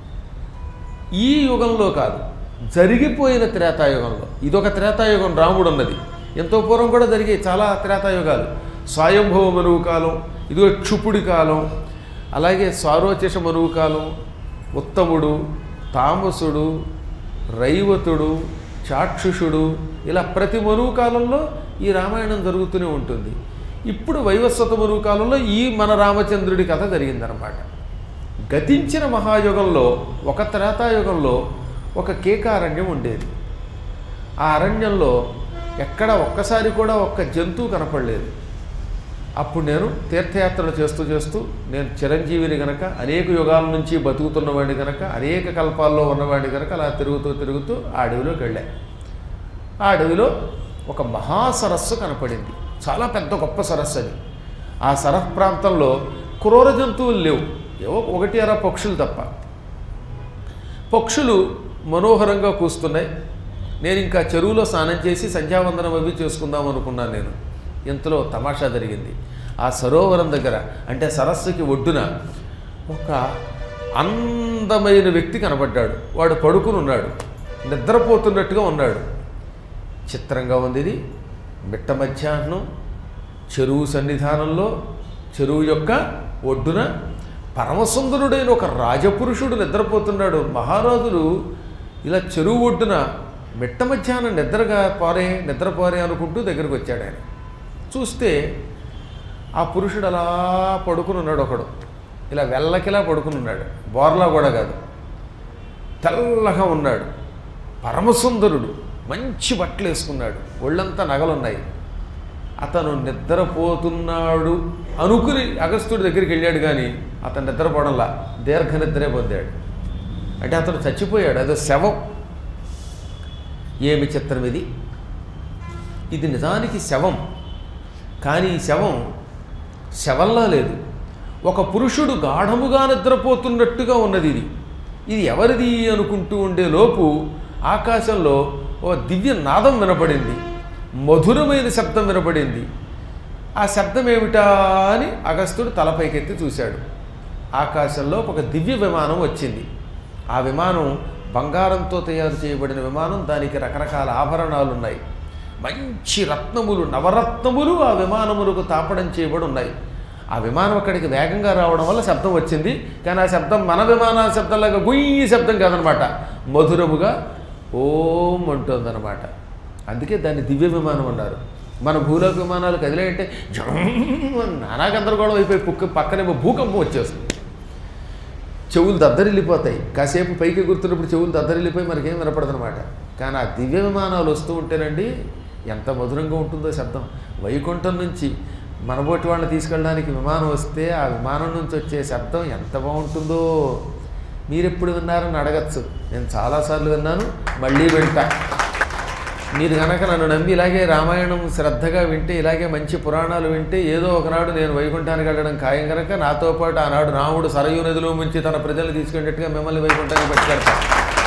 ఈ యుగంలో కాదు జరిగిపోయిన త్రేతాయుగంలో ఇదొక త్రేతాయుగం రాముడు ఉన్నది ఎంతో పూర్వం కూడా జరిగాయి చాలా త్రేతాయుగాలు స్వయంభవ మనువు కాలం ఇదిగో క్షుపుడి కాలం అలాగే స్వారోచేష మనువు కాలం ఉత్తముడు తామసుడు రైవతుడు చాక్షుషుడు ఇలా ప్రతి మనువు కాలంలో ఈ రామాయణం జరుగుతూనే ఉంటుంది ఇప్పుడు వైవస్వత మనువు కాలంలో ఈ మన రామచంద్రుడి కథ జరిగిందనమాట గతించిన మహాయుగంలో ఒక త్రేతాయుగంలో ఒక కేకారణ్యం ఉండేది ఆ అరణ్యంలో ఎక్కడ ఒక్కసారి కూడా ఒక్క జంతువు కనపడలేదు అప్పుడు నేను తీర్థయాత్రలు చేస్తూ చేస్తూ నేను చిరంజీవిని గనక అనేక యుగాల నుంచి బతుకుతున్నవాడిని గనక అనేక కల్పాల్లో ఉన్నవాడిని గనక అలా తిరుగుతూ తిరుగుతూ ఆ అడవిలోకి వెళ్ళా ఆ అడవిలో ఒక మహాసరస్సు కనపడింది చాలా పెద్ద గొప్ప సరస్సు అది ఆ సరస్ ప్రాంతంలో క్రూర జంతువులు లేవు ఏవో ఒకటి అర పక్షులు తప్ప పక్షులు మనోహరంగా కూస్తున్నాయి నేను ఇంకా చెరువులో స్నానం చేసి సంధ్యావందనం అవి చేసుకుందాం అనుకున్నాను నేను ఇంతలో తమాషా జరిగింది ఆ సరోవరం దగ్గర అంటే సరస్సుకి ఒడ్డున ఒక అందమైన వ్యక్తి కనబడ్డాడు వాడు పడుకుని ఉన్నాడు నిద్రపోతున్నట్టుగా ఉన్నాడు చిత్రంగా ఉంది ఇది మిట్ట మధ్యాహ్నం చెరువు సన్నిధానంలో చెరువు యొక్క ఒడ్డున పరమసుందరుడైన ఒక రాజపురుషుడు నిద్రపోతున్నాడు మహారాజులు ఇలా చెరువు ఒడ్డున మిట్ట మధ్యాహ్నం నిద్రగా పోరే నిద్రపోరే అనుకుంటూ దగ్గరికి వచ్చాడు ఆయన చూస్తే ఆ పురుషుడు అలా పడుకుని ఉన్నాడు ఒకడు ఇలా వెల్లకిలా పడుకుని ఉన్నాడు బోర్లా కూడా కాదు తెల్లగా ఉన్నాడు పరమసుందరుడు మంచి బట్టలు వేసుకున్నాడు ఒళ్ళంతా నగలున్నాయి అతను నిద్రపోతున్నాడు అనుకుని అగస్త్యుడి దగ్గరికి వెళ్ళాడు కానీ అతను నిద్రపోవడంలా దీర్ఘ నిద్రే పొందాడు అంటే అతను చచ్చిపోయాడు అదో శవం ఏమి చిత్రం ఇది ఇది నిజానికి శవం కానీ ఈ శవం శవంలా లేదు ఒక పురుషుడు గాఢముగా నిద్రపోతున్నట్టుగా ఉన్నది ఇది ఇది ఎవరిది అనుకుంటూ ఉండే లోపు ఆకాశంలో ఓ దివ్య నాదం వినపడింది మధురమైన శబ్దం వినపడింది ఆ శబ్దం ఏమిటా అని అగస్త్యుడు తలపైకెత్తి చూశాడు ఆకాశంలో ఒక దివ్య విమానం వచ్చింది ఆ విమానం బంగారంతో తయారు చేయబడిన విమానం దానికి రకరకాల ఆభరణాలు ఉన్నాయి మంచి రత్నములు నవరత్నములు ఆ విమానములకు తాపడం చేయబడి ఉన్నాయి ఆ విమానం అక్కడికి వేగంగా రావడం వల్ల శబ్దం వచ్చింది కానీ ఆ శబ్దం మన విమాన శబ్దంలాగా గుయ్యి శబ్దం కాదనమాట మధురముగా ఓం అంటుందన్నమాట అందుకే దాన్ని దివ్య విమానం అన్నారు మన భూలోక విమానాలు కదిలేయంటే జమ్ నానా గందరగోళం అయిపోయి పుక్క పక్కనేమో భూకంపం వచ్చేస్తుంది చెవులు దద్దరిల్లిపోతాయి కాసేపు పైకి గుర్తున్నప్పుడు చెవులు దద్దరిల్లిపోయి మనకేం వినపడదనమాట కానీ ఆ దివ్య విమానాలు వస్తూ ఉంటేనండి ఎంత మధురంగా ఉంటుందో శబ్దం వైకుంఠం నుంచి మనబోటి వాళ్ళని తీసుకెళ్ళడానికి విమానం వస్తే ఆ విమానం నుంచి వచ్చే శబ్దం ఎంత బాగుంటుందో మీరెప్పుడు విన్నారని అడగచ్చు నేను చాలాసార్లు విన్నాను మళ్ళీ వింటా మీరు కనుక నన్ను నమ్మి ఇలాగే రామాయణం శ్రద్ధగా వింటే ఇలాగే మంచి పురాణాలు వింటే ఏదో ఒకనాడు నేను వైకుంఠానికి వెళ్ళడం ఖాయం కనుక నాతో పాటు ఆనాడు రాముడు సరయూ నదిలో ముంచి తన ప్రజల్ని తీసుకెళ్ళినట్టుగా మిమ్మల్ని వైకుంఠానికి పట్టుకెడతాను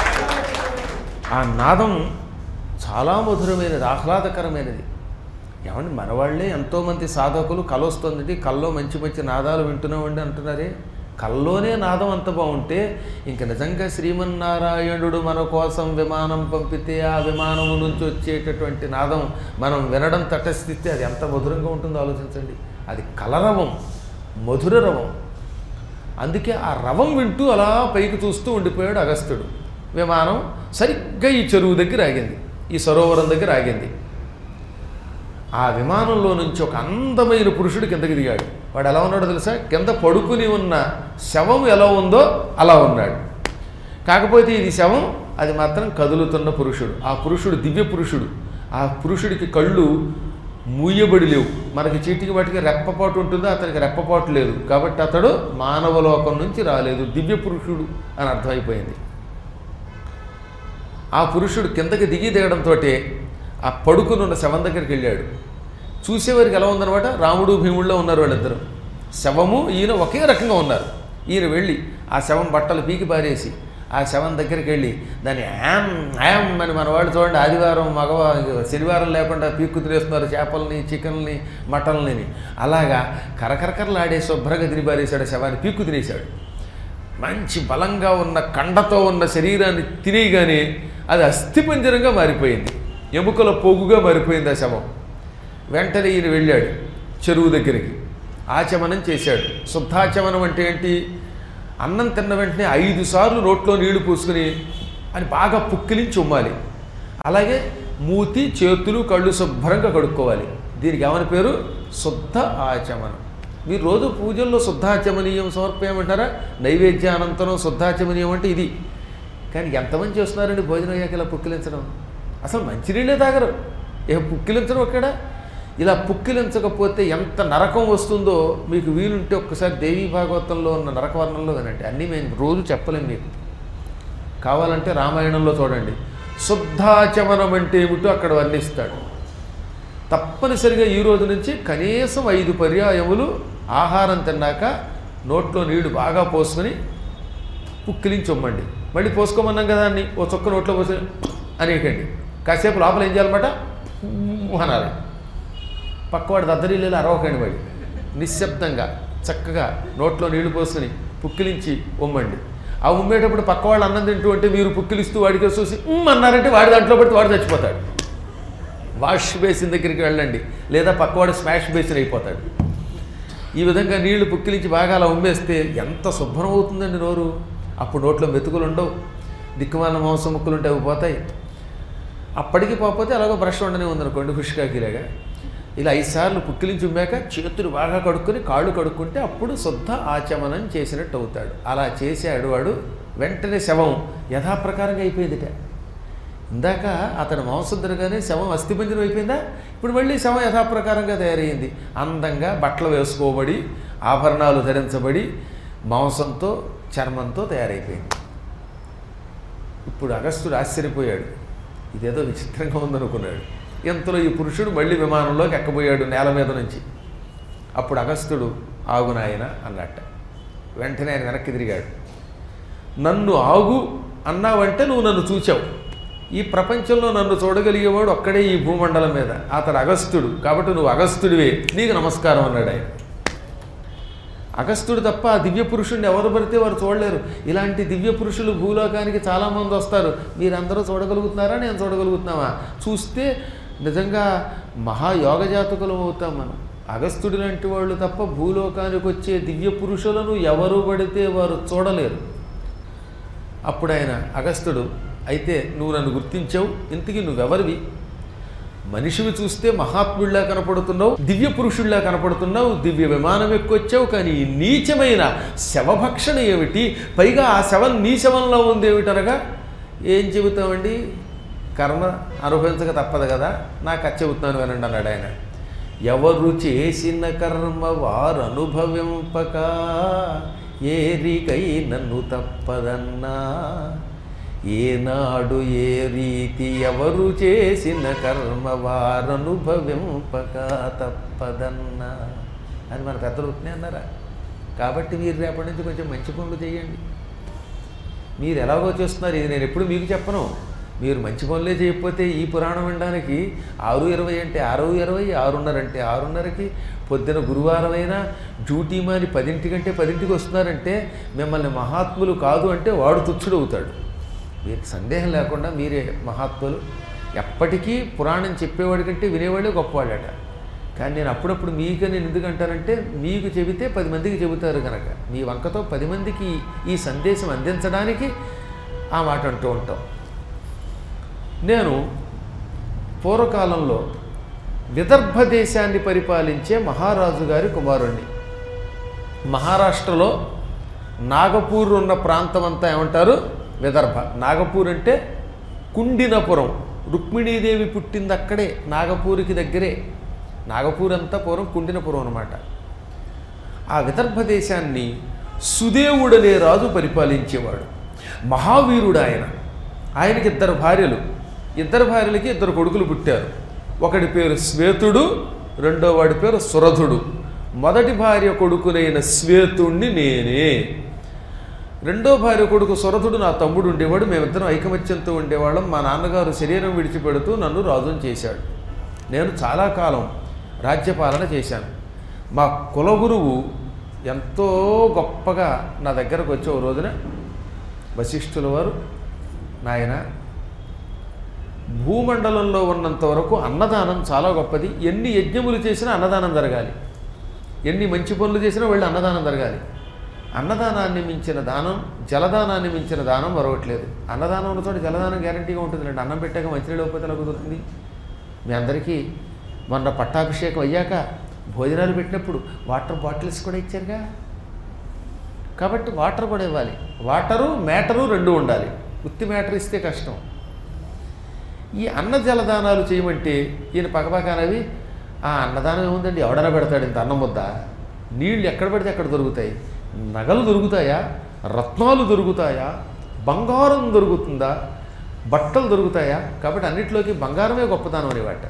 ఆ నాదం చాలా మధురమైనది ఆహ్లాదకరమైనది ఏమండి మనవాళ్ళే ఎంతోమంది సాధకులు కళ వస్తుందండి కల్లో మంచి మంచి నాదాలు వింటున్నామండి అంటున్నారే కల్లోనే నాదం అంత బాగుంటే ఇంక నిజంగా శ్రీమన్నారాయణుడు మన కోసం విమానం పంపితే ఆ విమానము నుంచి వచ్చేటటువంటి నాదం మనం వినడం తటస్థిస్తే అది ఎంత మధురంగా ఉంటుందో ఆలోచించండి అది కలరవం మధుర రవం అందుకే ఆ రవం వింటూ అలా పైకి చూస్తూ ఉండిపోయాడు అగస్త్యుడు విమానం సరిగ్గా ఈ చెరువు దగ్గర ఆగింది ఈ సరోవరం దగ్గర ఆగింది ఆ విమానంలో నుంచి ఒక అందమైన పురుషుడు కిందకి దిగాడు వాడు ఎలా ఉన్నాడో తెలుసా కింద పడుకుని ఉన్న శవం ఎలా ఉందో అలా ఉన్నాడు కాకపోతే ఇది శవం అది మాత్రం కదులుతున్న పురుషుడు ఆ పురుషుడు దివ్య పురుషుడు ఆ పురుషుడికి కళ్ళు మూయబడి లేవు మనకి చీటికి వాటికి రెప్పపాటు ఉంటుందో అతనికి రెప్పపాటు లేదు కాబట్టి అతడు మానవలోకం నుంచి రాలేదు దివ్య పురుషుడు అని అర్థమైపోయింది ఆ పురుషుడు కిందకి దిగి దిగడంతో ఆ పడుకునున్న శవం దగ్గరికి వెళ్ళాడు చూసేవారికి ఎలా ఉందన్నమాట రాముడు భీముల్లో ఉన్నారు వాళ్ళిద్దరు శవము ఈయన ఒకే రకంగా ఉన్నారు ఈయన వెళ్ళి ఆ శవం బట్టలు పీకి పారేసి ఆ శవం దగ్గరికి వెళ్ళి దాన్ని యామ్ యామ్ అని మన వాళ్ళు చూడండి ఆదివారం మగవా శనివారం లేకుండా పీక్కు తినేస్తున్నారు చేపల్ని చికెన్ని మటన్ని అలాగా కరకరకరలాడే శుభ్రంగా తిని పారేశాడు ఆ శవాన్ని పీక్కు తినేశాడు మంచి బలంగా ఉన్న కండతో ఉన్న శరీరాన్ని తినేయగానే అది అస్థిపంజరంగా మారిపోయింది ఎముకల పోగుగా మారిపోయింది ఆ శవం వెంటనే ఈయన వెళ్ళాడు చెరువు దగ్గరికి ఆచమనం చేశాడు శుద్ధాచమనం అంటే ఏంటి అన్నం తిన్న వెంటనే ఐదు సార్లు నోట్లో నీళ్లు పూసుకుని అని బాగా పుక్కిలించి ఉమ్మాలి అలాగే మూతి చేతులు కళ్ళు శుభ్రంగా కడుక్కోవాలి దీనికి ఏమని పేరు శుద్ధ ఆచమనం మీరు రోజు పూజల్లో శుద్ధాచమనీయం సమర్పయమంటారా నైవేద్య అనంతరం శుద్ధాచమనీయం అంటే ఇది కానీ ఎంతమంది చేస్తున్నారండి భోజనం అయ్యాక ఇలా పుక్కిలించడం అసలు మంచినీళ్ళే తాగరు ఏ పుక్కిలించడం అక్కడ ఇలా పుక్కిలించకపోతే ఎంత నరకం వస్తుందో మీకు వీలుంటే ఒక్కసారి దేవీ భాగవతంలో ఉన్న నరకవర్ణంలో వినండి అన్నీ మేము రోజు చెప్పలేం మీకు కావాలంటే రామాయణంలో చూడండి శుద్ధాచమనం అంటే ఏమిటో అక్కడ వర్ణిస్తాడు తప్పనిసరిగా ఈ రోజు నుంచి కనీసం ఐదు పర్యాయములు ఆహారం తిన్నాక నోట్లో నీళ్లు బాగా పోసుకొని పుక్కిలించి ఉమ్మండి మళ్ళీ పోసుకోమన్నాం కదా అని ఓ చొక్క నోట్లో పోసి అనేకండి కాసేపు లోపల ఏం చేయాలన్నమాట ఉమ్మ్ అనాలి పక్కవాడు దద్దరిల్లు అరవకండి వాడి నిశ్శబ్దంగా చక్కగా నోట్లో నీళ్లు పోసుకొని పుక్కిలించి ఉమ్మండి ఆ ఉమ్మేటప్పుడు పక్కవాళ్ళు అన్నం తింటూ అంటే మీరు పుక్కిలిస్తూ వాడికి చూసి ఉమ్ అన్నారంటే వాడి దాంట్లో పడితే వాడు చచ్చిపోతాడు వాష్ బేసిన్ దగ్గరికి వెళ్ళండి లేదా పక్కవాడు స్మాష్ బేసిన్ అయిపోతాడు ఈ విధంగా నీళ్లు పుక్కిలించి బాగా అలా ఉమ్మేస్తే ఎంత శుభ్రం అవుతుందండి నోరు అప్పుడు నోట్లో మెతుకులు ఉండవు దిక్కుమాల మాంసం ముక్కలు ఉంటే అవి పోతాయి అప్పటికి పోకపోతే అలాగో బ్రష్ ఉండనే ఉందనుకోండి హుష్కాకిలాగా ఇలా ఐదు సార్లు పుక్కిలించి ఉమ్మాక చేతులు బాగా కడుక్కొని కాళ్ళు కడుక్కుంటే అప్పుడు శుద్ధ ఆచమనం చేసినట్టు అవుతాడు అలా చేశాడు వాడు వెంటనే శవం యథాప్రకారంగా అయిపోయిందిట ఇందాక అతడు మాంసం తినగానే శవం అస్థిపంజరం అయిపోయిందా ఇప్పుడు మళ్ళీ శవం యథాప్రకారంగా తయారయ్యింది అందంగా బట్టలు వేసుకోబడి ఆభరణాలు ధరించబడి మాంసంతో చర్మంతో తయారైపోయింది ఇప్పుడు అగస్త్యుడు ఆశ్చర్యపోయాడు ఇదేదో విచిత్రంగా ఉందనుకున్నాడు ఇంతలో ఈ పురుషుడు మళ్ళీ విమానంలోకి ఎక్కబోయాడు నేల మీద నుంచి అప్పుడు అగస్త్యుడు ఆగునాయన అన్నట్ట వెంటనే ఆయన వెనక్కి తిరిగాడు నన్ను ఆగు అన్నావంటే నువ్వు నన్ను చూచావు ఈ ప్రపంచంలో నన్ను చూడగలిగేవాడు ఒక్కడే ఈ భూమండలం మీద అతడు అగస్త్యుడు కాబట్టి నువ్వు అగస్త్యుడివే నీకు నమస్కారం అన్నాడు ఆయన అగస్త్యుడు తప్ప ఆ దివ్య పురుషుడిని ఎవరు పడితే వారు చూడలేరు ఇలాంటి దివ్య పురుషులు భూలోకానికి చాలామంది వస్తారు మీరందరూ చూడగలుగుతున్నారా నేను చూడగలుగుతున్నావా చూస్తే నిజంగా మహాయోగ జాతకులం అవుతాం మనం అగస్త్యుడు లాంటి వాళ్ళు తప్ప భూలోకానికి వచ్చే దివ్య పురుషులను ఎవరు పడితే వారు చూడలేరు అప్పుడు ఆయన అగస్త్యుడు అయితే నువ్వు నన్ను గుర్తించావు ఇంతకీ నువ్వెవరివి మనిషివి చూస్తే మహాత్ముడిలా కనపడుతున్నావు దివ్య పురుషుడిలా కనపడుతున్నావు దివ్య విమానం ఎక్కొచ్చావు కానీ ఈ నీచమైన శవభక్షణ ఏమిటి పైగా ఆ శవం నీ శవంలో ఉంది ఏమిటనగా ఏం చెబుతామండి కర్మ అనుభవించక తప్పదు కదా నాకు అది చెబుతున్నాను వినండి అన్నాడు ఆయన ఎవరు చేసిన కర్మ వారు అనుభవింపక ఏరికై నన్ను తప్పదన్నా ఏనాడు ఏ రీతి ఎవరు చేసిన కర్మ వారనుభవింపక తప్పదన్నా అని మన పెద్దలు ఉంటున్నాయి అన్నారా కాబట్టి మీరు రేపటి నుంచి కొంచెం మంచి పనులు చేయండి మీరు ఎలాగో చేస్తున్నారు ఇది నేను ఎప్పుడు మీకు చెప్పను మీరు మంచి పనులే చేయకపోతే ఈ పురాణం వినడానికి ఆరు ఇరవై అంటే ఆరు ఇరవై ఆరున్నర అంటే ఆరున్నరకి పొద్దున గురువారం అయినా డ్యూటీ మాని పదింటికంటే పదింటికి వస్తున్నారంటే మిమ్మల్ని మహాత్ములు కాదు అంటే వాడు తుచ్చుడు అవుతాడు మీకు సందేహం లేకుండా మీరే మహాత్ములు ఎప్పటికీ పురాణం చెప్పేవాడి కంటే వినేవాళ్ళే గొప్పవాళ్ళట కానీ నేను అప్పుడప్పుడు మీకు నేను ఎందుకు అంటానంటే మీకు చెబితే పది మందికి చెబుతారు కనుక మీ వంకతో పది మందికి ఈ సందేశం అందించడానికి ఆ మాట అంటూ ఉంటాం నేను పూర్వకాలంలో విదర్భ దేశాన్ని పరిపాలించే మహారాజు గారి కుమారుణ్ణి మహారాష్ట్రలో నాగపూర్ ఉన్న ప్రాంతం అంతా ఏమంటారు విదర్భ నాగపూర్ అంటే కుండినపురం రుక్మిణీదేవి పుట్టింది అక్కడే నాగపూర్కి దగ్గరే నాగపూర్ అంతా పూర్వం కుండినపురం అనమాట ఆ విదర్భ దేశాన్ని సుదేవుడనే రాజు పరిపాలించేవాడు మహావీరుడు ఆయన ఆయనకి ఇద్దరు భార్యలు ఇద్దరు భార్యలకి ఇద్దరు కొడుకులు పుట్టారు ఒకడి పేరు శ్వేతుడు రెండో వాడి పేరు సురధుడు మొదటి భార్య కొడుకునైన శ్వేతుణ్ణి నేనే రెండో భార్య కొడుకు సురథుడు నా తమ్ముడు ఉండేవాడు మేమిద్దరం ఐకమత్యంతో ఉండేవాళ్ళం మా నాన్నగారు శరీరం విడిచిపెడుతూ నన్ను రాజుని చేశాడు నేను చాలా కాలం రాజ్యపాలన చేశాను మా కులగురువు ఎంతో గొప్పగా నా దగ్గరకు వచ్చే ఓ రోజున వశిష్ఠుల వారు నాయన భూమండలంలో ఉన్నంత వరకు అన్నదానం చాలా గొప్పది ఎన్ని యజ్ఞములు చేసినా అన్నదానం జరగాలి ఎన్ని మంచి పనులు చేసినా వాళ్ళు అన్నదానం జరగాలి అన్నదానాన్ని మించిన దానం జలదానాన్ని మించిన దానం మరొకట్లేదు అన్నదానం ఉన్నతో జలదానం గ్యారంటీగా ఉంటుందండి అన్నం పెట్టాక మంచినీళ్ళు లేకపోతే ఎలా కుదురుతుంది మీ అందరికీ మొన్న పట్టాభిషేకం అయ్యాక భోజనాలు పెట్టినప్పుడు వాటర్ బాటిల్స్ కూడా ఇచ్చారుగా కాబట్టి వాటర్ కూడా ఇవ్వాలి వాటరు మ్యాటరు రెండు ఉండాలి ఉత్తి మ్యాటర్ ఇస్తే కష్టం ఈ అన్న జలదానాలు చేయమంటే ఈయన పక్కపక్కనవి ఆ అన్నదానం ఏముందండి ఎవడన పెడతాడు ఇంత అన్నం ముద్ద నీళ్ళు ఎక్కడ పడితే అక్కడ దొరుకుతాయి నగలు దొరుకుతాయా రత్నాలు దొరుకుతాయా బంగారం దొరుకుతుందా బట్టలు దొరుకుతాయా కాబట్టి అన్నిటిలోకి బంగారమే గొప్పదానం అనేవాట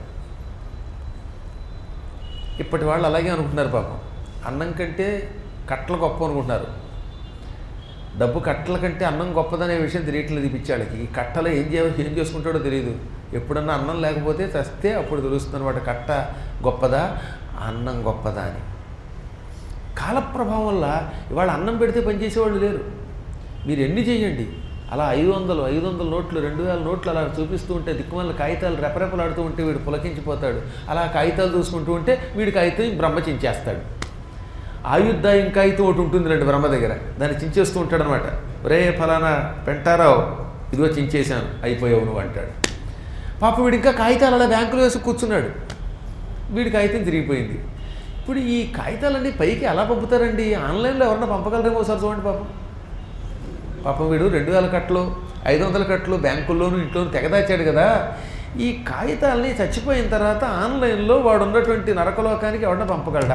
ఇప్పటి వాళ్ళు అలాగే అనుకుంటున్నారు పాపం అన్నం కంటే కట్టలు గొప్ప అనుకుంటున్నారు డబ్బు కట్టల కంటే అన్నం గొప్పదనే విషయం తెలియట్లేదు ఈ పిచ్చాళ్ళకి ఈ కట్టలో ఏం చేయ ఏం చేసుకుంటాడో తెలియదు ఎప్పుడన్నా అన్నం లేకపోతే చస్తే అప్పుడు తెలుస్తుంది అనమాట కట్ట గొప్పదా అన్నం గొప్పదా అని కాలప్రభావం వల్ల ఇవాళ అన్నం పెడితే పనిచేసేవాళ్ళు లేరు మీరు ఎన్ని చేయండి అలా ఐదు వందలు ఐదు వందల నోట్లు రెండు వేల నోట్లు అలా చూపిస్తూ ఉంటే దిక్కుమాల కాగితాలు రెపరెపలాడుతూ ఉంటే వీడు పులకించిపోతాడు అలా కాగితాలు చూసుకుంటూ ఉంటే వీడి కాగితం బ్రహ్మ చించేస్తాడు ఆయుద్ధాయం కాగితం ఒకటి ఉంటుంది రండి బ్రహ్మ దగ్గర దాన్ని చించేస్తూ ఉంటాడు అనమాట రే ఫలానా పెంటారావు ఇదిగో చించేశాను అయిపోయావు నువ్వు అంటాడు పాప వీడు ఇంకా కాగితాలు అలా బ్యాంకులో వేసి కూర్చున్నాడు వీడి కాగితం తిరిగిపోయింది ఇప్పుడు ఈ కాగితాలన్నీ పైకి ఎలా పంపుతారండి ఆన్లైన్లో ఎవరన్నా పంపగలరేమో ఒకసారి చూడండి పాపం పాపం వీడు రెండు వేల కట్టలు ఐదు వందల కట్టలు బ్యాంకుల్లోనూ ఇంట్లోనూ తెగదాచాడు కదా ఈ కాగితాలని చచ్చిపోయిన తర్వాత ఆన్లైన్లో వాడు ఉన్నటువంటి నరకలోకానికి ఎవడన్నా పంపగలడా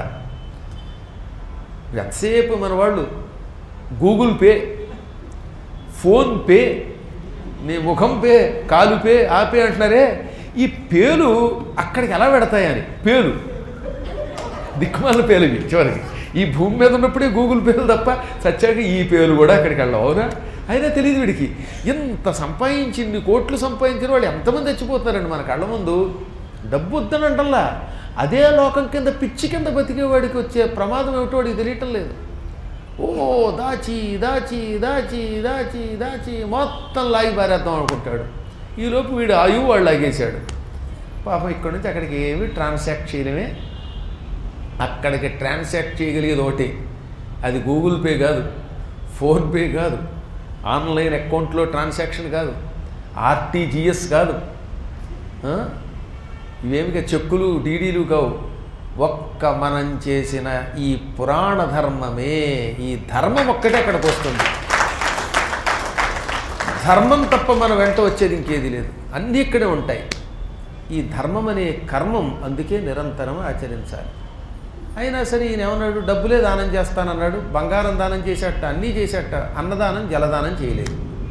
ఎంతసేపు మన వాళ్ళు గూగుల్ పే ఫోన్ పే నీ ముఖం పే కాలు పే ఆ పే అంటున్నారే ఈ పేలు అక్కడికి ఎలా పెడతాయని పేలు దిక్కుమాల పేలు ఇవి చివరికి ఈ భూమి మీద ఉన్నప్పుడే గూగుల్ పేలు తప్ప సచ్చాక ఈ పేలు కూడా అక్కడికి వెళ్ళవు అవునా అయినా తెలియదు వీడికి ఎంత సంపాదించింది కోట్లు సంపాదించిన వాళ్ళు ఎంతమంది చచ్చిపోతున్నారండి మన కళ్ళ ముందు డబ్బు వద్దనంటల్లా అదే లోకం కింద పిచ్చి కింద బతికేవాడికి వచ్చే ప్రమాదం ఏమిటో వాడికి తెలియటం లేదు ఓ దాచి దాచి దాచి దాచి దాచి మొత్తం లాగి పారేద్దాం అనుకుంటాడు ఈలోపు వీడు ఆయువు వాడు లాగేశాడు పాపం ఇక్కడి నుంచి అక్కడికి ఏమి ట్రాన్సాక్ట్ చేయడమే అక్కడికి ట్రాన్సాక్ట్ చేయగలిగేది ఒకటి అది గూగుల్ పే కాదు ఫోన్పే కాదు ఆన్లైన్ అకౌంట్లో ట్రాన్సాక్షన్ కాదు ఆర్టీజీఎస్ కాదు ఆ? ఇవేమిక చెక్కులు డీడీలు కావు ఒక్క మనం చేసిన ఈ పురాణ ధర్మమే ఈ ధర్మం ఒక్కటే అక్కడికి వస్తుంది ధర్మం తప్ప మన వెంట వచ్చేది ఇంకేది లేదు అన్నీ ఇక్కడే ఉంటాయి ఈ ధర్మం అనే కర్మం అందుకే నిరంతరం ఆచరించాలి అయినా సరే ఈయన ఏమన్నాడు డబ్బులే దానం చేస్తానన్నాడు బంగారం దానం చేసేట అన్నీ చేసేట అన్నదానం జలదానం చేయలేదు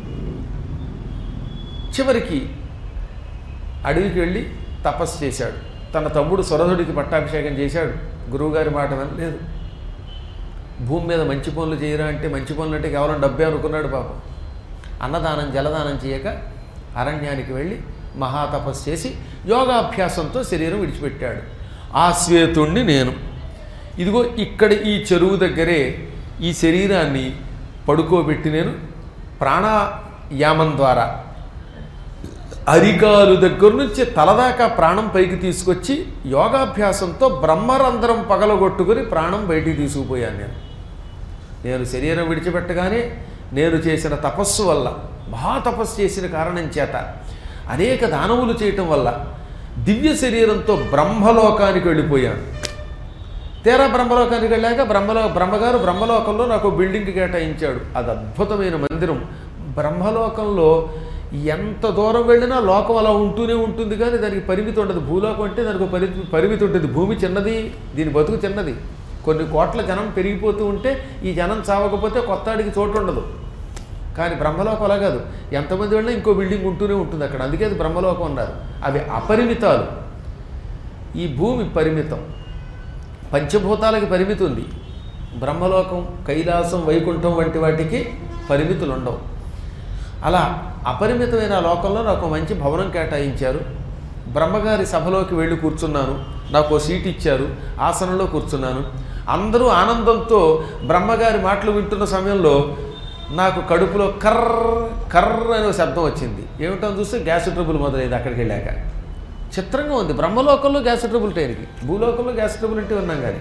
చివరికి అడవికి వెళ్ళి తపస్సు చేశాడు తన తమ్ముడు సురధుడికి పట్టాభిషేకం చేశాడు గురువుగారి మాట వినలేదు భూమి మీద మంచి పనులు చేయరా అంటే మంచి పనులు అంటే కేవలం డబ్బే అనుకున్నాడు పాపం అన్నదానం జలదానం చేయక అరణ్యానికి వెళ్ళి మహాతపస్సు చేసి యోగాభ్యాసంతో శరీరం విడిచిపెట్టాడు ఆ శ్వేతుణ్ణి నేను ఇదిగో ఇక్కడ ఈ చెరువు దగ్గరే ఈ శరీరాన్ని పడుకోబెట్టి నేను ప్రాణాయామం ద్వారా అరికాలు దగ్గర నుంచి తలదాకా ప్రాణం పైకి తీసుకొచ్చి యోగాభ్యాసంతో బ్రహ్మరంధ్రం పగలగొట్టుకుని ప్రాణం బయటికి తీసుకుపోయాను నేను నేను శరీరం విడిచిపెట్టగానే నేను చేసిన తపస్సు వల్ల మహాతపస్సు చేసిన కారణం చేత అనేక దానములు చేయటం వల్ల దివ్య శరీరంతో బ్రహ్మలోకానికి వెళ్ళిపోయాను తీరా బ్రహ్మలోకానికి వెళ్ళాక బ్రహ్మలో బ్రహ్మగారు బ్రహ్మలోకంలో నాకు బిల్డింగ్ కేటాయించాడు అది అద్భుతమైన మందిరం బ్రహ్మలోకంలో ఎంత దూరం వెళ్ళినా లోకం అలా ఉంటూనే ఉంటుంది కానీ దానికి పరిమితి ఉండదు భూలోకం అంటే దానికి ఒక పరిమితి పరిమితి ఉంటుంది భూమి చిన్నది దీని బతుకు చిన్నది కొన్ని కోట్ల జనం పెరిగిపోతూ ఉంటే ఈ జనం చావకపోతే కొత్త ఆడికి చోటు ఉండదు కానీ బ్రహ్మలోకం అలా కాదు ఎంతమంది వెళ్ళినా ఇంకో బిల్డింగ్ ఉంటూనే ఉంటుంది అక్కడ అందుకే అది బ్రహ్మలోకం అన్నారు అవి అపరిమితాలు ఈ భూమి పరిమితం పంచభూతాలకి పరిమితి ఉంది బ్రహ్మలోకం కైలాసం వైకుంఠం వంటి వాటికి పరిమితులు ఉండవు అలా అపరిమితమైన ఆ లోకంలో నాకు మంచి భవనం కేటాయించారు బ్రహ్మగారి సభలోకి వెళ్ళి కూర్చున్నాను నాకు ఓ సీట్ ఇచ్చారు ఆసనంలో కూర్చున్నాను అందరూ ఆనందంతో బ్రహ్మగారి మాటలు వింటున్న సమయంలో నాకు కడుపులో కర్ర కర్ర అనే ఒక శబ్దం వచ్చింది ఏమిటో చూస్తే గ్యాస్ ట్రబుల్ మొదలైంది అక్కడికి వెళ్ళాక చిత్రంగా ఉంది బ్రహ్మలోకంలో గ్యాస్ ట్రబుల్ టైంకి భూలోకంలో గ్యాస్ ట్రబుల్ అంటే ఉన్నాం కానీ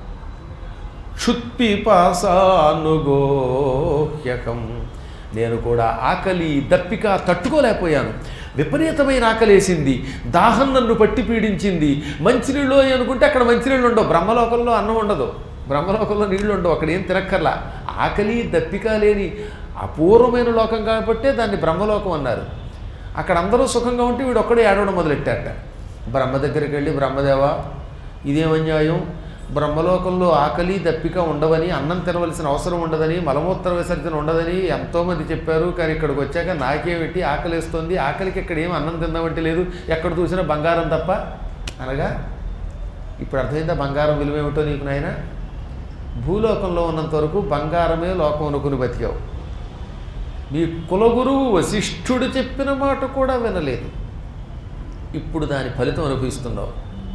క్షుత్పిపాసానుగోహ్యకం నేను కూడా ఆకలి దప్పిక తట్టుకోలేకపోయాను విపరీతమైన ఆకలేసింది దాహం నన్ను పట్టి పీడించింది మంచినీళ్ళు అని అనుకుంటే అక్కడ మంచినీళ్ళు ఉండవు బ్రహ్మలోకంలో అన్నం ఉండదు బ్రహ్మలోకంలో నీళ్లు ఉండవు అక్కడ ఏం తిరక్కర్లా ఆకలి దప్పిక లేని అపూర్వమైన లోకం కాబట్టే దాన్ని బ్రహ్మలోకం అన్నారు అక్కడ అందరూ సుఖంగా ఉంటే వీడు ఒక్కడే ఏడవడం మొదలెట్టారట బ్రహ్మ దగ్గరికి వెళ్ళి బ్రహ్మదేవా ఇదేమన్యాయం బ్రహ్మలోకంలో ఆకలి దప్పిక ఉండవని అన్నం తినవలసిన అవసరం ఉండదని మలమూత్ర విసర్జన ఉండదని ఎంతోమంది చెప్పారు కానీ ఇక్కడికి వచ్చాక నాకేమిటి ఆకలిస్తుంది ఆకలికి ఇక్కడ ఏం అన్నం తిందామంటే లేదు ఎక్కడ చూసినా బంగారం తప్ప అనగా ఇప్పుడు అర్థమైందా బంగారం విలువ ఏమిటో నీకు నాయన భూలోకంలో ఉన్నంత వరకు బంగారమే లోకం అనుకుని బతికావు మీ కులగురువు వశిష్ఠుడు చెప్పిన మాట కూడా వినలేదు ఇప్పుడు దాని ఫలితం అనుభవిస్తున్నావు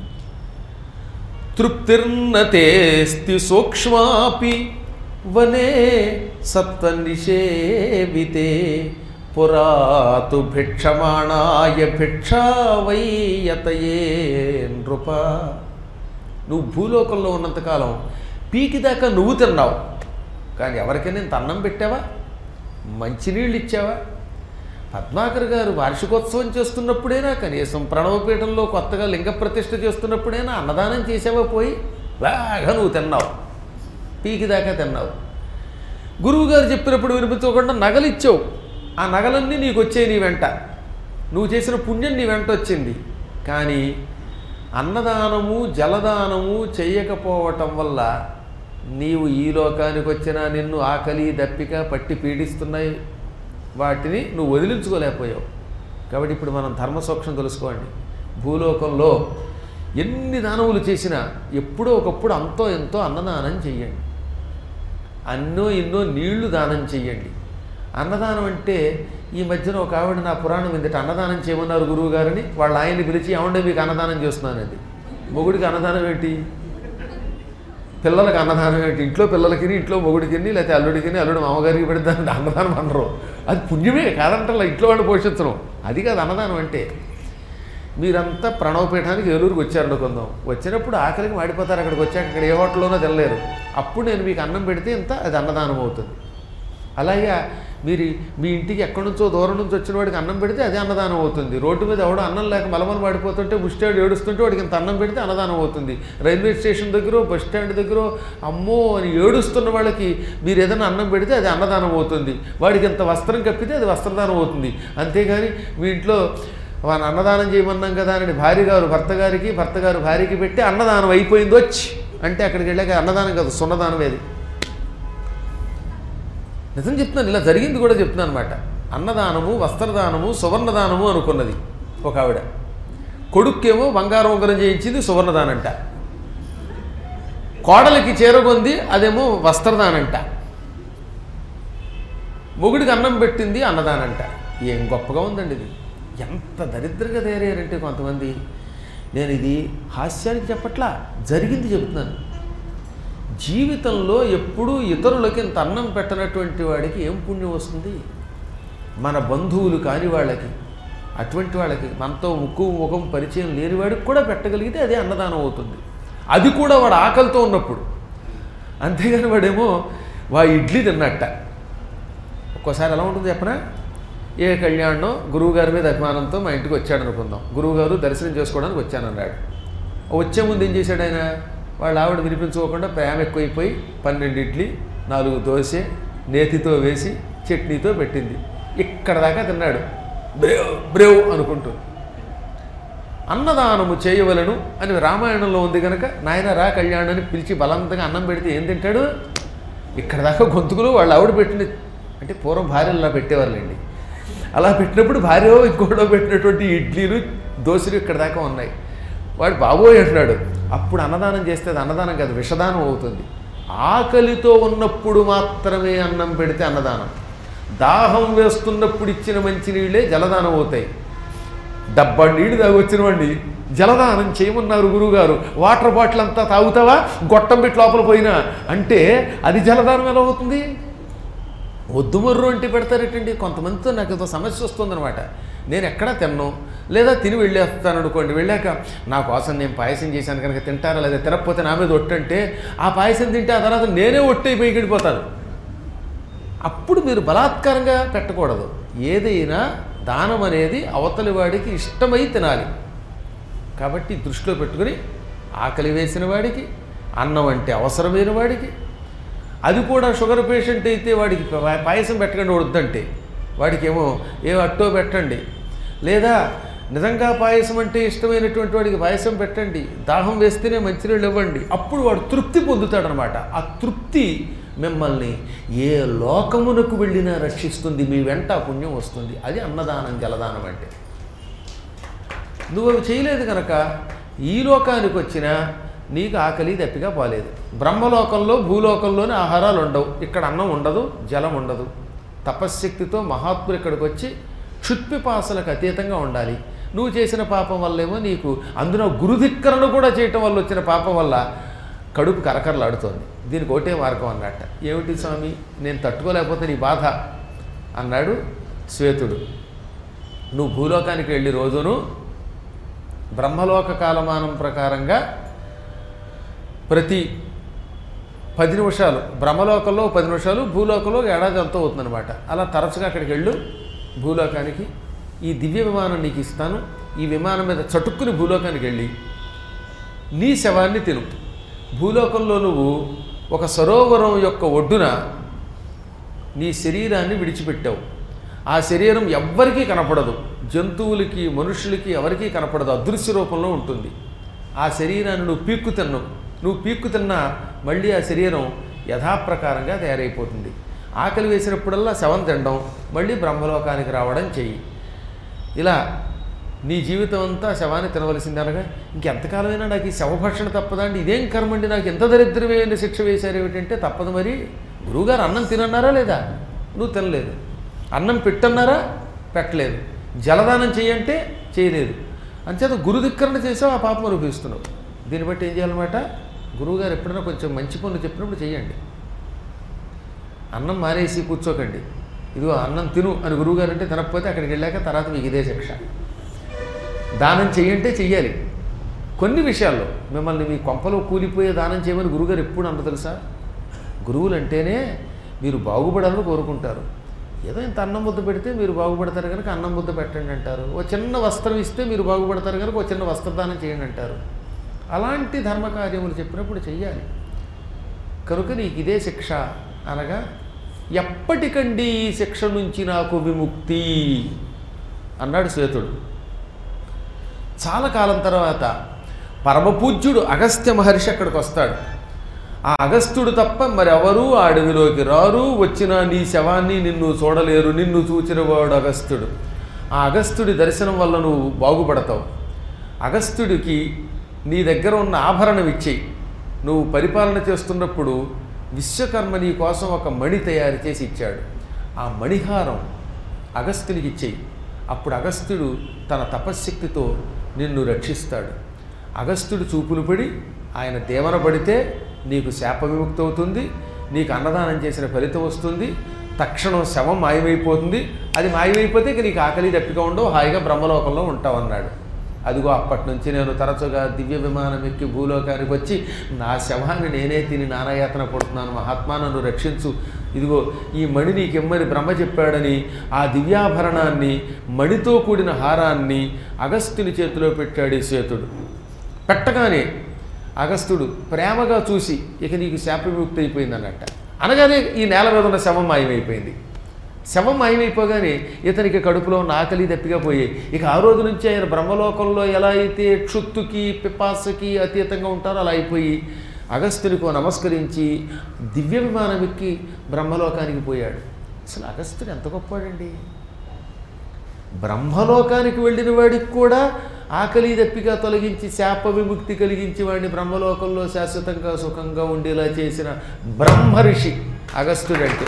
తృప్తిర్నతేస్తి సూక్ష్మాపి వనే సత్వనిషేవితే పురాతు భిక్షమాణాయ భిక్షా వైయతయే నృప నువ్వు భూలోకంలో ఉన్నంతకాలం పీకిదాకా నువ్వు తిన్నావు కానీ ఎవరికైనా ఇంత అన్నం పెట్టావా మంచినీళ్ళు ఇచ్చావా పద్మాకర్ గారు వార్షికోత్సవం చేస్తున్నప్పుడైనా కనీసం ప్రణవపీఠంలో కొత్తగా లింగ ప్రతిష్ఠ చేస్తున్నప్పుడైనా అన్నదానం చేసావా పోయి బాగా నువ్వు తిన్నావు పీకి దాకా తిన్నావు గురువుగారు చెప్పినప్పుడు వినిపించకుండా నగలు ఇచ్చావు ఆ నగలన్నీ నీకు వచ్చాయి నీ వెంట నువ్వు చేసిన పుణ్యం నీ వెంట వచ్చింది కానీ అన్నదానము జలదానము చేయకపోవటం వల్ల నీవు ఈ లోకానికి వచ్చినా నిన్ను ఆకలి దప్పిక పట్టి పీడిస్తున్నాయి వాటిని నువ్వు వదిలించుకోలేకపోయావు కాబట్టి ఇప్పుడు మనం ధర్మ సూక్ష్మం తెలుసుకోండి భూలోకంలో ఎన్ని దానములు చేసినా ఎప్పుడో ఒకప్పుడు అంతో ఎంతో అన్నదానం చెయ్యండి అన్నో ఎన్నో నీళ్లు దానం చెయ్యండి అన్నదానం అంటే ఈ మధ్యన ఒక ఆవిడ నా పురాణం విందట అన్నదానం చేయమన్నారు గురువు గారిని వాళ్ళ ఆయన్ని పిలిచి ఏమంటే మీకు అన్నదానం చేస్తున్నానండి మొగుడికి అన్నదానం ఏంటి పిల్లలకి అన్నదానం ఏంటి ఇంట్లో పిల్లలకి ఇంట్లో మొగుడికి లేకపోతే అల్లుడికి అల్లుడు మామగారికి పెడితే అన్నదానం అనరు అది పుణ్యమే కాదంటారా ఇంట్లో వాళ్ళు పోషించడం అది కాదు అన్నదానం అంటే మీరంతా ప్రణవపీఠానికి ఏలూరుకి వచ్చారనుకుందాం వచ్చినప్పుడు ఆకలికి మాడిపోతారు అక్కడికి వచ్చాక అక్కడ ఏ హోటల్లోనో తినలేరు అప్పుడు నేను మీకు అన్నం పెడితే ఇంత అది అన్నదానం అవుతుంది అలాగే మీరు మీ ఇంటికి ఎక్కడి నుంచో దూరం నుంచి వచ్చిన వాడికి అన్నం పెడితే అదే అన్నదానం అవుతుంది రోడ్డు మీద ఎవడో అన్నం లేక మలమల పడిపోతుంటే ముష్టాడు ఏడుస్తుంటే వాడికి ఇంత అన్నం పెడితే అన్నదానం అవుతుంది రైల్వే స్టేషన్ దగ్గర బస్ స్టాండ్ దగ్గర అమ్మో అని ఏడుస్తున్న వాళ్ళకి మీరు ఏదైనా అన్నం పెడితే అది అన్నదానం అవుతుంది వాడికి ఇంత వస్త్రం కప్పితే అది వస్త్రదానం అవుతుంది అంతేగాని మీ ఇంట్లో వాని అన్నదానం చేయమన్నాం కదా అని భార్య గారు భర్త గారికి భర్త గారు భార్యకి పెట్టి అన్నదానం అయిపోయింది వచ్చి అంటే అక్కడికి వెళ్ళాక అన్నదానం కాదు సున్నదానం ఏది నిజం చెప్తున్నాను ఇలా జరిగింది కూడా చెప్తున్నాను అనమాట అన్నదానము వస్త్రదానము సువర్ణదానము అనుకున్నది ఒక ఆవిడ కొడుక్కేమో బంగారం ఉంగరం చేయించింది సువర్ణదానంట కోడలికి చేరగొంది అదేమో వస్త్రదానంట మొగుడికి అన్నం పెట్టింది అన్నదానంట ఏం గొప్పగా ఉందండి ఇది ఎంత దరిద్రంగా తయారయ్యారంటే కొంతమంది నేను ఇది హాస్యానికి చెప్పట్లా జరిగింది చెబుతున్నాను జీవితంలో ఎప్పుడూ ఇతరులకి ఇంత అన్నం పెట్టనటువంటి వాడికి ఏం పుణ్యం వస్తుంది మన బంధువులు కాని వాళ్ళకి అటువంటి వాళ్ళకి మనతో ముక్కు ముఖం పరిచయం లేని వాడికి కూడా పెట్టగలిగితే అదే అన్నదానం అవుతుంది అది కూడా వాడు ఆకలితో ఉన్నప్పుడు అంతేగాని వాడేమో వా ఇడ్లీ తిన్నట్ట ఒక్కోసారి ఎలా ఉంటుంది చెప్పనా ఏ కళ్యాణం గురువుగారి మీద అభిమానంతో మా ఇంటికి వచ్చాడు అనుకుందాం గురువుగారు దర్శనం చేసుకోవడానికి వచ్చానన్నాడు వచ్చే ముందు ఏం చేశాడు ఆయన వాళ్ళ ఆవిడ వినిపించుకోకుండా ప్రేమ ఎక్కువైపోయి పన్నెండు ఇడ్లీ నాలుగు దోశ నేతితో వేసి చట్నీతో పెట్టింది ఇక్కడ దాకా తిన్నాడు బ్రేవ్ బ్రేవ్ అనుకుంటూ అన్నదానము చేయవలను అని రామాయణంలో ఉంది కనుక నాయన రా కళ్యాణాన్ని పిలిచి బలవంతంగా అన్నం పెడితే ఏం తింటాడు ఇక్కడ దాకా గొంతుకులో వాళ్ళ ఆవిడ పెట్టిన అంటే పూర్వం భార్యలు అలా పెట్టేవారులేండి అలా పెట్టినప్పుడు భార్య ఇంకోటో పెట్టినటువంటి ఇడ్లీలు దోశలు ఇక్కడ దాకా ఉన్నాయి వాడు బాబోయ్ అంటున్నాడు అప్పుడు అన్నదానం చేస్తే అది అన్నదానం కాదు విషదానం అవుతుంది ఆకలితో ఉన్నప్పుడు మాత్రమే అన్నం పెడితే అన్నదానం దాహం వేస్తున్నప్పుడు ఇచ్చిన మంచినీళ్ళే జలదానం అవుతాయి డబ్బా నీళ్ళు తాగొచ్చిన వాడిని జలదానం చేయమన్నారు గురువుగారు వాటర్ బాటిల్ అంతా తాగుతావా గొట్టం పెట్టి లోపల పోయినా అంటే అది జలదానం ఎలా అవుతుంది వద్దు మర్రు అంటే పెడతారేటండి కొంతమందితో నాకు ఏదో సమస్య వస్తుందన్నమాట నేను ఎక్కడా తిన్ను లేదా తిని వెళ్ళేస్తాను అనుకోండి వెళ్ళాక నా కోసం నేను పాయసం చేశాను కనుక తింటారా లేదా తినకపోతే నా మీద ఒట్టంటే ఆ పాయసం తింటే ఆ తర్వాత నేనే ఒట్టైపోయి గడిపోతాను అప్పుడు మీరు బలాత్కారంగా పెట్టకూడదు ఏదైనా దానం అనేది అవతలి వాడికి ఇష్టమై తినాలి కాబట్టి దృష్టిలో పెట్టుకుని ఆకలి వేసిన వాడికి అన్నం అంటే అవసరమైన వాడికి అది కూడా షుగర్ పేషెంట్ అయితే వాడికి పా- పాయసం పెట్టకండి వద్దంటే వాడికి ఏమో ఏ అట్టో పెట్టండి లేదా నిజంగా పాయసం అంటే ఇష్టమైనటువంటి వాడికి పాయసం పెట్టండి దాహం వేస్తేనే మంచినీళ్ళు ఇవ్వండి అప్పుడు వాడు తృప్తి పొందుతాడనమాట ఆ తృప్తి మిమ్మల్ని ఏ లోకమునకు వెళ్ళినా రక్షిస్తుంది మీ వెంట ఆ పుణ్యం వస్తుంది అది అన్నదానం జలదానం అంటే నువ్వు అవి చేయలేదు కనుక ఈ లోకానికి వచ్చినా నీకు ఆకలి దప్పిగా పోలేదు బ్రహ్మలోకంలో భూలోకంలోనే ఆహారాలు ఉండవు ఇక్కడ అన్నం ఉండదు జలం ఉండదు తపశ్శక్తితో మహాత్ములు ఇక్కడికి వచ్చి క్షుత్పిపాసలకు అతీతంగా ఉండాలి నువ్వు చేసిన పాపం వల్లేమో నీకు అందులో గురుధిక్కరణ కూడా చేయటం వల్ల వచ్చిన పాపం వల్ల కడుపు కరకరలాడుతోంది దీనికి ఒకటే మార్గం అన్నట్ట ఏమిటి స్వామి నేను తట్టుకోలేకపోతే నీ బాధ అన్నాడు శ్వేతుడు నువ్వు భూలోకానికి వెళ్ళి రోజును బ్రహ్మలోక కాలమానం ప్రకారంగా ప్రతి పది నిమిషాలు బ్రహ్మలోకంలో పది నిమిషాలు భూలోకంలో ఏడాది అంతా అవుతుందన్నమాట అలా తరచుగా అక్కడికి వెళ్ళు భూలోకానికి ఈ దివ్య విమానం నీకు ఇస్తాను ఈ విమానం మీద చటుక్కుని భూలోకానికి వెళ్ళి నీ శవాన్ని తిను భూలోకంలో నువ్వు ఒక సరోవరం యొక్క ఒడ్డున నీ శరీరాన్ని విడిచిపెట్టావు ఆ శరీరం ఎవ్వరికీ కనపడదు జంతువులకి మనుషులకి ఎవరికీ కనపడదు అదృశ్య రూపంలో ఉంటుంది ఆ శరీరాన్ని నువ్వు పీక్కు తిన్నావు నువ్వు పీక్కు తిన్నా మళ్ళీ ఆ శరీరం యథాప్రకారంగా తయారైపోతుంది ఆకలి వేసినప్పుడల్లా శవం తినడం మళ్ళీ బ్రహ్మలోకానికి రావడం చెయ్యి ఇలా నీ జీవితం అంతా శవాన్ని తినవలసింది అనగా ఇంకెంతకాలమైనా నాకు ఈ శవభక్షణ తప్పదా అండి ఇదేం కర్మండి నాకు ఎంత దరిద్రమైన శిక్ష వేశారు ఏమిటంటే తప్పదు మరి గురువుగారు అన్నం తినన్నారా లేదా నువ్వు తినలేదు అన్నం పెట్టన్నారా పెట్టలేదు జలదానం చేయంటే చేయలేదు అంచేత గురుధిక్కరణ చేసావు ఆ పాపం అనుభవిస్తున్నావు దీన్ని బట్టి ఏం చేయాలన్నమాట గురువుగారు ఎప్పుడైనా కొంచెం మంచి పనులు చెప్పినప్పుడు చేయండి అన్నం మానేసి కూర్చోకండి ఇదిగో అన్నం తిను అని గురువుగారు అంటే తినకపోతే అక్కడికి వెళ్ళాక తర్వాత మీకు ఇదే శిక్ష దానం చెయ్యంటే చెయ్యాలి కొన్ని విషయాల్లో మిమ్మల్ని మీ కొంపలో కూలిపోయే దానం చేయమని గురువుగారు ఎప్పుడు అంట తెలుసా గురువులు అంటేనే మీరు బాగుపడాలని కోరుకుంటారు ఏదో ఇంత అన్నం ముద్ద పెడితే మీరు బాగుపడతారు కనుక అన్నం ముద్ద పెట్టండి అంటారు ఓ చిన్న వస్త్రం ఇస్తే మీరు బాగుపడతారు కనుక ఓ చిన్న వస్త్రదానం చేయండి అంటారు అలాంటి ధర్మకార్యములు చెప్పినప్పుడు చెయ్యాలి కనుక నీకు ఇదే శిక్ష అనగా ఎప్పటికండి ఈ శిక్ష నుంచి నాకు విముక్తి అన్నాడు శ్వేతుడు చాలా కాలం తర్వాత పరమపూజ్యుడు అగస్త్య మహర్షి అక్కడికి వస్తాడు ఆ అగస్త్యుడు తప్ప మరెవరూ ఆ అడవిలోకి రారు వచ్చిన నీ శవాన్ని నిన్ను చూడలేరు నిన్ను చూచిన వాడు అగస్త్యుడు ఆ అగస్త్యుడి దర్శనం వల్ల నువ్వు బాగుపడతావు అగస్త్యుడికి నీ దగ్గర ఉన్న ఆభరణం ఇచ్చేయి నువ్వు పరిపాలన చేస్తున్నప్పుడు విశ్వకర్మ నీ కోసం ఒక మణి తయారు చేసి ఇచ్చాడు ఆ మణిహారం అగస్త్యునికి ఇచ్చేయి అప్పుడు అగస్త్యుడు తన తపశ్శక్తితో నిన్ను రక్షిస్తాడు అగస్త్యుడు చూపులు పడి ఆయన దేవన పడితే నీకు శాప విముక్తి అవుతుంది నీకు అన్నదానం చేసిన ఫలితం వస్తుంది తక్షణం శవం మాయమైపోతుంది అది మాయమైపోతే ఇక నీకు ఆకలి దప్పిక ఉండవు హాయిగా బ్రహ్మలోకంలో ఉంటావు అన్నాడు అదిగో అప్పటి నుంచి నేను తరచుగా దివ్య విమానం ఎక్కి భూలోకానికి వచ్చి నా శవాన్ని నేనే తిని నానాయాతన పడుతున్నాను మహాత్మా నన్ను రక్షించు ఇదిగో ఈ మణి నీకిమ్మని బ్రహ్మ చెప్పాడని ఆ దివ్యాభరణాన్ని మణితో కూడిన హారాన్ని అగస్త్యుని చేతిలో పెట్టాడు ఈ సేతుడు పెట్టగానే అగస్త్యుడు ప్రేమగా చూసి ఇక నీకు శాప విముక్తి అయిపోయింది అన్నట్ట అనగానే ఈ నేల మీద ఉన్న శవం మాయమైపోయింది శవం మాయమైపోగానే ఇతనికి కడుపులో ఉన్న ఆకలి దప్పిగా పోయి ఇక ఆ రోజు నుంచి ఆయన బ్రహ్మలోకంలో ఎలా అయితే క్షుత్తుకి పిపాసకి అతీతంగా ఉంటారో అలా అయిపోయి అగస్త్యునికో నమస్కరించి దివ్య విమానం ఎక్కి బ్రహ్మలోకానికి పోయాడు అసలు అగస్త్యుడు ఎంత గొప్పవాడండి బ్రహ్మలోకానికి వెళ్ళిన వాడికి కూడా ఆకలి దప్పిగా తొలగించి శాప విముక్తి కలిగించి వాడిని బ్రహ్మలోకంలో శాశ్వతంగా సుఖంగా ఉండేలా చేసిన బ్రహ్మర్షి అగస్త్యుడంటే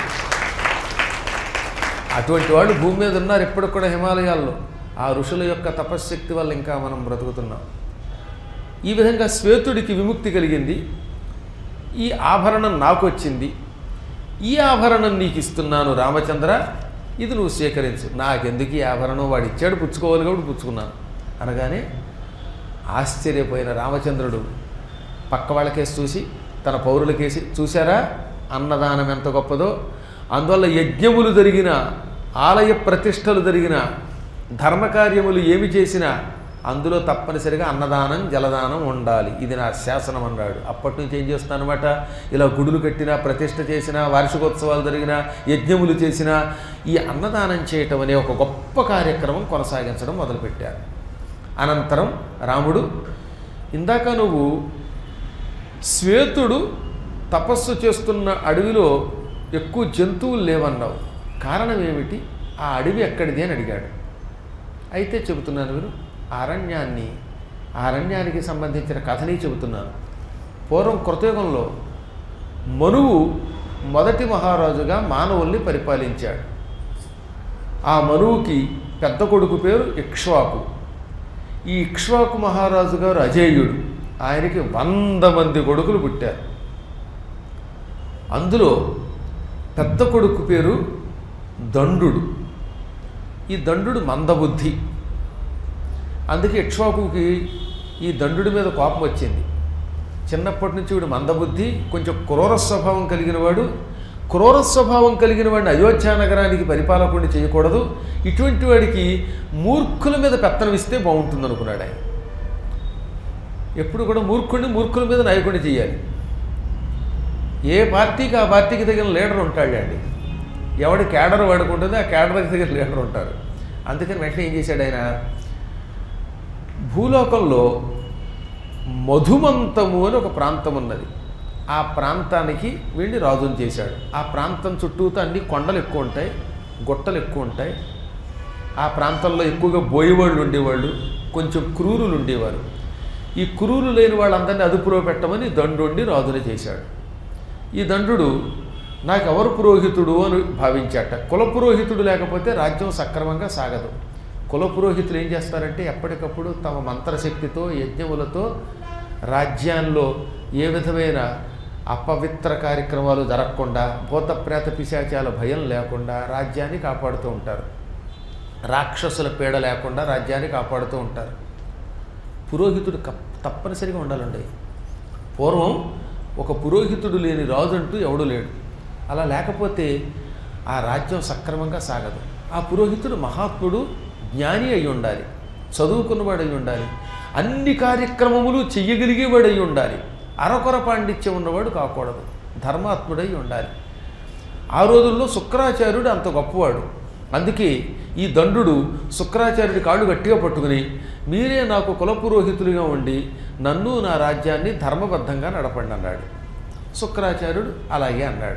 అటువంటి వాళ్ళు భూమి మీద ఉన్నారు ఇప్పటికి కూడా హిమాలయాల్లో ఆ ఋషుల యొక్క తపశ్శక్తి వల్ల ఇంకా మనం బ్రతుకుతున్నాం ఈ విధంగా శ్వేతుడికి విముక్తి కలిగింది ఈ ఆభరణం నాకు వచ్చింది ఈ ఆభరణం నీకు ఇస్తున్నాను రామచంద్ర ఇది నువ్వు స్వీకరించు నాకెందుకు ఈ ఆభరణం వాడు ఇచ్చాడు పుచ్చుకోవాలి కాబట్టి పుచ్చుకున్నాను అనగానే ఆశ్చర్యపోయిన రామచంద్రుడు పక్క వాళ్ళకేసి చూసి తన పౌరులకేసి చూశారా అన్నదానం ఎంత గొప్పదో అందువల్ల యజ్ఞములు జరిగిన ఆలయ ప్రతిష్టలు జరిగిన ధర్మకార్యములు ఏమి చేసినా అందులో తప్పనిసరిగా అన్నదానం జలదానం ఉండాలి ఇది నా శాసనం అన్నాడు అప్పటి నుంచి ఏం చేస్తాను అనమాట ఇలా గుడులు కట్టినా ప్రతిష్ట చేసినా వార్షికోత్సవాలు జరిగినా యజ్ఞములు చేసినా ఈ అన్నదానం చేయటం అనే ఒక గొప్ప కార్యక్రమం కొనసాగించడం మొదలుపెట్టారు అనంతరం రాముడు ఇందాక నువ్వు శ్వేతుడు తపస్సు చేస్తున్న అడవిలో ఎక్కువ జంతువులు లేవన్నావు కారణం ఏమిటి ఆ అడవి ఎక్కడిది అని అడిగాడు అయితే చెబుతున్నాను మీరు ఆ అరణ్యాన్ని ఆ అరణ్యానికి సంబంధించిన కథని చెబుతున్నాను పూర్వం కృతయుగంలో మనువు మొదటి మహారాజుగా మానవుల్ని పరిపాలించాడు ఆ మనువుకి పెద్ద కొడుకు పేరు ఇక్ష్వాకు ఈ ఇక్ష్వాకు మహారాజు గారు అజేయుడు ఆయనకి వంద మంది కొడుకులు పుట్టారు అందులో పెద్ద కొడుకు పేరు దండు ఈ దండు మందబుద్ధి అందుకే ఇక్ష్వాకుకి ఈ దండు మీద కోపం వచ్చింది చిన్నప్పటి నుంచి వీడు మందబుద్ధి కొంచెం క్రూర స్వభావం కలిగిన వాడు క్రూర స్వభావం కలిగిన వాడిని అయోధ్య నగరానికి పరిపాలకుడిని చేయకూడదు ఇటువంటి వాడికి మూర్ఖుల మీద పెత్తనం ఇస్తే బాగుంటుంది అనుకున్నాడు ఆయన ఎప్పుడు కూడా మూర్ఖుడిని మూర్ఖుల మీద నాయకుడిని చేయాలి ఏ పార్టీకి ఆ పార్టీకి తగిన లీడర్ ఉంటాడండి ఎవడి క్యాడర్ వాడుకుంటుందో ఆ క్యాడర్కి తగిన లీడర్ ఉంటారు అందుకని వెంటనే ఏం చేశాడు ఆయన భూలోకంలో మధుమంతము అని ఒక ప్రాంతం ఉన్నది ఆ ప్రాంతానికి వీడిని రాజుని చేశాడు ఆ ప్రాంతం చుట్టూతో అన్ని కొండలు ఎక్కువ ఉంటాయి గుట్టలు ఎక్కువ ఉంటాయి ఆ ప్రాంతంలో ఎక్కువగా బోయేవాళ్ళు ఉండేవాళ్ళు కొంచెం క్రూరులు ఉండేవారు ఈ క్రూరు లేని వాళ్ళందరినీ అదుపులో పెట్టమని దండుండి రాజుని చేశాడు ఈ దండు నాకు ఎవరు పురోహితుడు అని భావించాట కుల పురోహితుడు లేకపోతే రాజ్యం సక్రమంగా సాగదు కుల పురోహితులు ఏం చేస్తారంటే ఎప్పటికప్పుడు తమ మంత్రశక్తితో యజ్ఞములతో రాజ్యాల్లో ఏ విధమైన అపవిత్ర కార్యక్రమాలు జరగకుండా భూత ప్రేత పిశాచాల భయం లేకుండా రాజ్యాన్ని కాపాడుతూ ఉంటారు రాక్షసుల పీడ లేకుండా రాజ్యాన్ని కాపాడుతూ ఉంటారు పురోహితుడు కప్- తప్పనిసరిగా ఉండాలండి పూర్వం ఒక పురోహితుడు లేని రాజు అంటూ ఎవడు లేడు అలా లేకపోతే ఆ రాజ్యం సక్రమంగా సాగదు ఆ పురోహితుడు మహాత్ముడు జ్ఞాని అయి ఉండాలి చదువుకున్నవాడు అయి ఉండాలి అన్ని కార్యక్రమములు చెయ్యగలిగేవాడు అయి ఉండాలి అరకొర పాండిత్యం ఉన్నవాడు కాకూడదు ధర్మాత్ముడై ఉండాలి ఆ రోజుల్లో శుక్రాచార్యుడు అంత గొప్పవాడు అందుకే ఈ దండు శుక్రాచార్యుడి కాళ్ళు గట్టిగా పట్టుకుని మీరే నాకు కులపురోహితులుగా ఉండి నన్ను నా రాజ్యాన్ని ధర్మబద్ధంగా నడపండి అన్నాడు శుక్రాచార్యుడు అలాగే అన్నాడు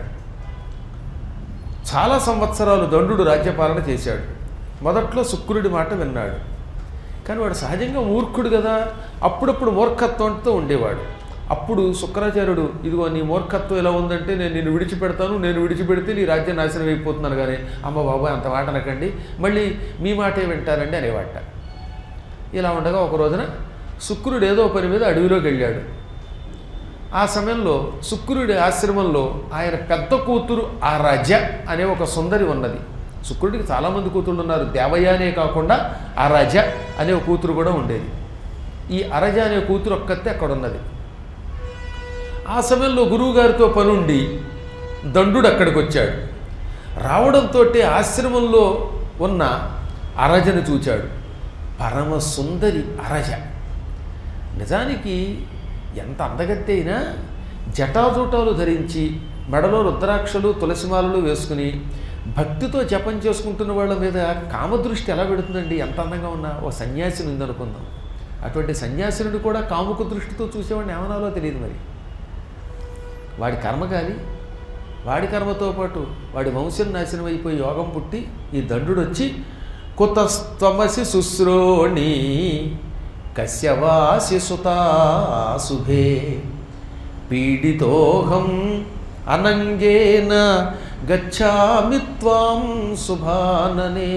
చాలా సంవత్సరాలు దండు రాజ్యపాలన చేశాడు మొదట్లో శుక్రుడి మాట విన్నాడు కానీ వాడు సహజంగా మూర్ఖుడు కదా అప్పుడప్పుడు మూర్ఖత్వంతో ఉండేవాడు అప్పుడు శుక్రాచార్యుడు ఇదిగో నీ మూర్ఖత్వం ఎలా ఉందంటే నేను నిన్ను విడిచిపెడతాను నేను విడిచిపెడితే నీ రాజ్యం నాశనం అయిపోతున్నాను కానీ అమ్మ బాబాయ్ అంత మాట అనకండి మళ్ళీ మీ మాటే వింటారండి అనేవాట ఇలా ఉండగా ఒక రోజున శుక్రుడు ఏదో పని మీద అడవిలోకి వెళ్ళాడు ఆ సమయంలో శుక్రుడి ఆశ్రమంలో ఆయన పెద్ద కూతురు ఆ రజ అనే ఒక సుందరి ఉన్నది శుక్రుడికి చాలామంది కూతుళ్ళు ఉన్నారు దేవయానే కాకుండా ఆ రజ అనే ఒక కూతురు కూడా ఉండేది ఈ అరజ అనే కూతురు ఒక్కతే అక్కడ ఉన్నది ఆ సమయంలో గురువుగారితో పనుండి దండుడు అక్కడికి వచ్చాడు రావడంతో ఆశ్రమంలో ఉన్న అరజను చూచాడు పరమ సుందరి అరజ నిజానికి ఎంత అందగత్తి అయినా జటాజూటాలు ధరించి మెడలో రుద్రాక్షలు తులసిమాలలు వేసుకుని భక్తితో జపం చేసుకుంటున్న వాళ్ళ మీద కామదృష్టి ఎలా పెడుతుందండి ఎంత అందంగా ఉన్నా ఓ సన్యాసిని ఉందనుకుందాం అటువంటి సన్యాసినుడు కూడా కాముక దృష్టితో చూసేవాడిని ఏమనాలో తెలియదు మరి వాడి కర్మకాలి వాడి కర్మతో పాటు వాడి వంశం నాశనం అయిపోయి యోగం పుట్టి ఈ దండుడు వచ్చి కుతస్త్వమసి శుశ్రోణి కశ్యవాసి సుతాశుభే పీడితోహం అనంగేన గచ్చామి త్వాం శుభాననే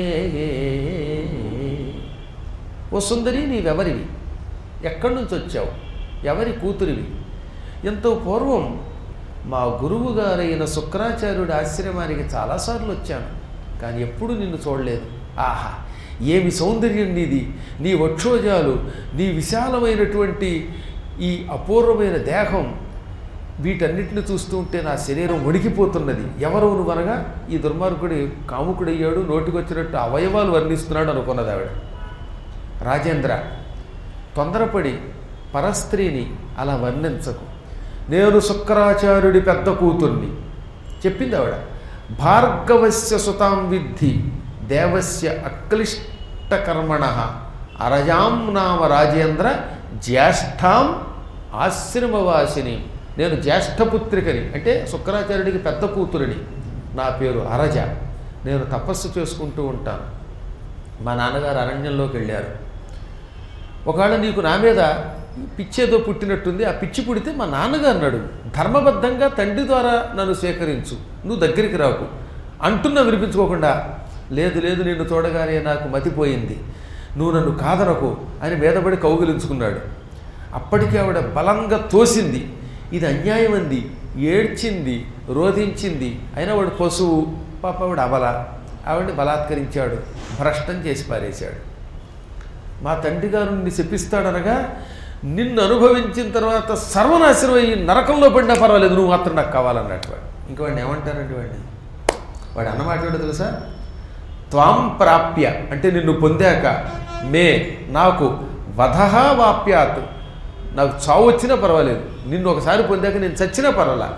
ఓ సుందరి నీవెవరివి ఎక్కడి నుంచి వచ్చావు ఎవరి కూతురివి ఎంతో పూర్వం మా గురువు గారైన శుక్రాచార్యుడి ఆశ్రమానికి చాలాసార్లు వచ్చాను కానీ ఎప్పుడు నిన్ను చూడలేదు ఆహా ఏమి సౌందర్యం నీది నీ వక్షోజాలు నీ విశాలమైనటువంటి ఈ అపూర్వమైన దేహం వీటన్నిటిని చూస్తూ ఉంటే నా శరీరం వణికిపోతున్నది ఎవరు నువ్వనగా ఈ దుర్మార్గుడి కాముకుడయ్యాడు నోటికొచ్చినట్టు అవయవాలు వర్ణిస్తున్నాడు అనుకున్నది ఆవిడ రాజేంద్ర తొందరపడి పరస్త్రీని అలా వర్ణించకు నేను శుక్రాచార్యుడి పెద్ద కూతుర్ని చెప్పింది ఆవిడ భార్గవస్య సుతాం విద్ధి దేవస్య అక్లిష్టకర్మణ అరజాం నామ రాజేంద్ర జ్యేష్ఠాం ఆశ్రమవాసిని నేను జ్యేష్ఠపుత్రికని అంటే శుక్రాచార్యుడికి పెద్ద కూతురిని నా పేరు అరజ నేను తపస్సు చేసుకుంటూ ఉంటాను మా నాన్నగారు అరణ్యంలోకి వెళ్ళారు ఒకవేళ నీకు నా మీద పిచ్చేదో పుట్టినట్టుంది ఆ పిచ్చి పుడితే మా నాన్నగారు అన్నాడు ధర్మబద్ధంగా తండ్రి ద్వారా నన్ను స్వీకరించు నువ్వు దగ్గరికి రాకు అంటున్నా వినిపించుకోకుండా లేదు లేదు నిన్ను చూడగానే నాకు మతిపోయింది నువ్వు నన్ను కాదనకు అని మీదపడి కౌగిలించుకున్నాడు అప్పటికి ఆవిడ బలంగా తోసింది ఇది అన్యాయం అంది ఏడ్చింది రోధించింది అయినా వాడు పశువు పాప ఆవిడ అబల ఆవిడని బలాత్కరించాడు భ్రష్టం చేసి పారేశాడు మా తండ్రి గారు నిన్ను శపిస్తాడనగా నిన్ను అనుభవించిన తర్వాత సర్వనాశనం అయ్యి నరకంలో పడినా పర్వాలేదు నువ్వు మాత్రం నాకు కావాలన్నట్టు వాడు ఇంక వాడిని ఏమంటారండి వాడిని వాడు అన్నమాట ఏంటో తెలుసా త్వాం ప్రాప్య అంటే నిన్ను పొందాక మే నాకు వధహ వాప్యాత్ నాకు చావు వచ్చినా పర్వాలేదు నిన్ను ఒకసారి పొందాక నేను చచ్చినా పర్వాలా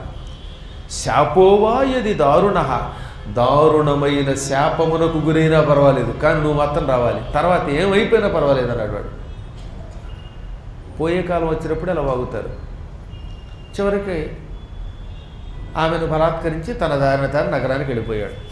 శాపోవా యది దారుణ దారుణమైన శాపమునకు గురైనా పర్వాలేదు కానీ నువ్వు మాత్రం రావాలి తర్వాత ఏమైపోయినా పర్వాలేదు అన్నాడు వాడు పోయే కాలం వచ్చినప్పుడు అలా వాగుతారు చివరికి ఆమెను బలాత్కరించి తన దారిన తాను నగరానికి వెళ్ళిపోయాడు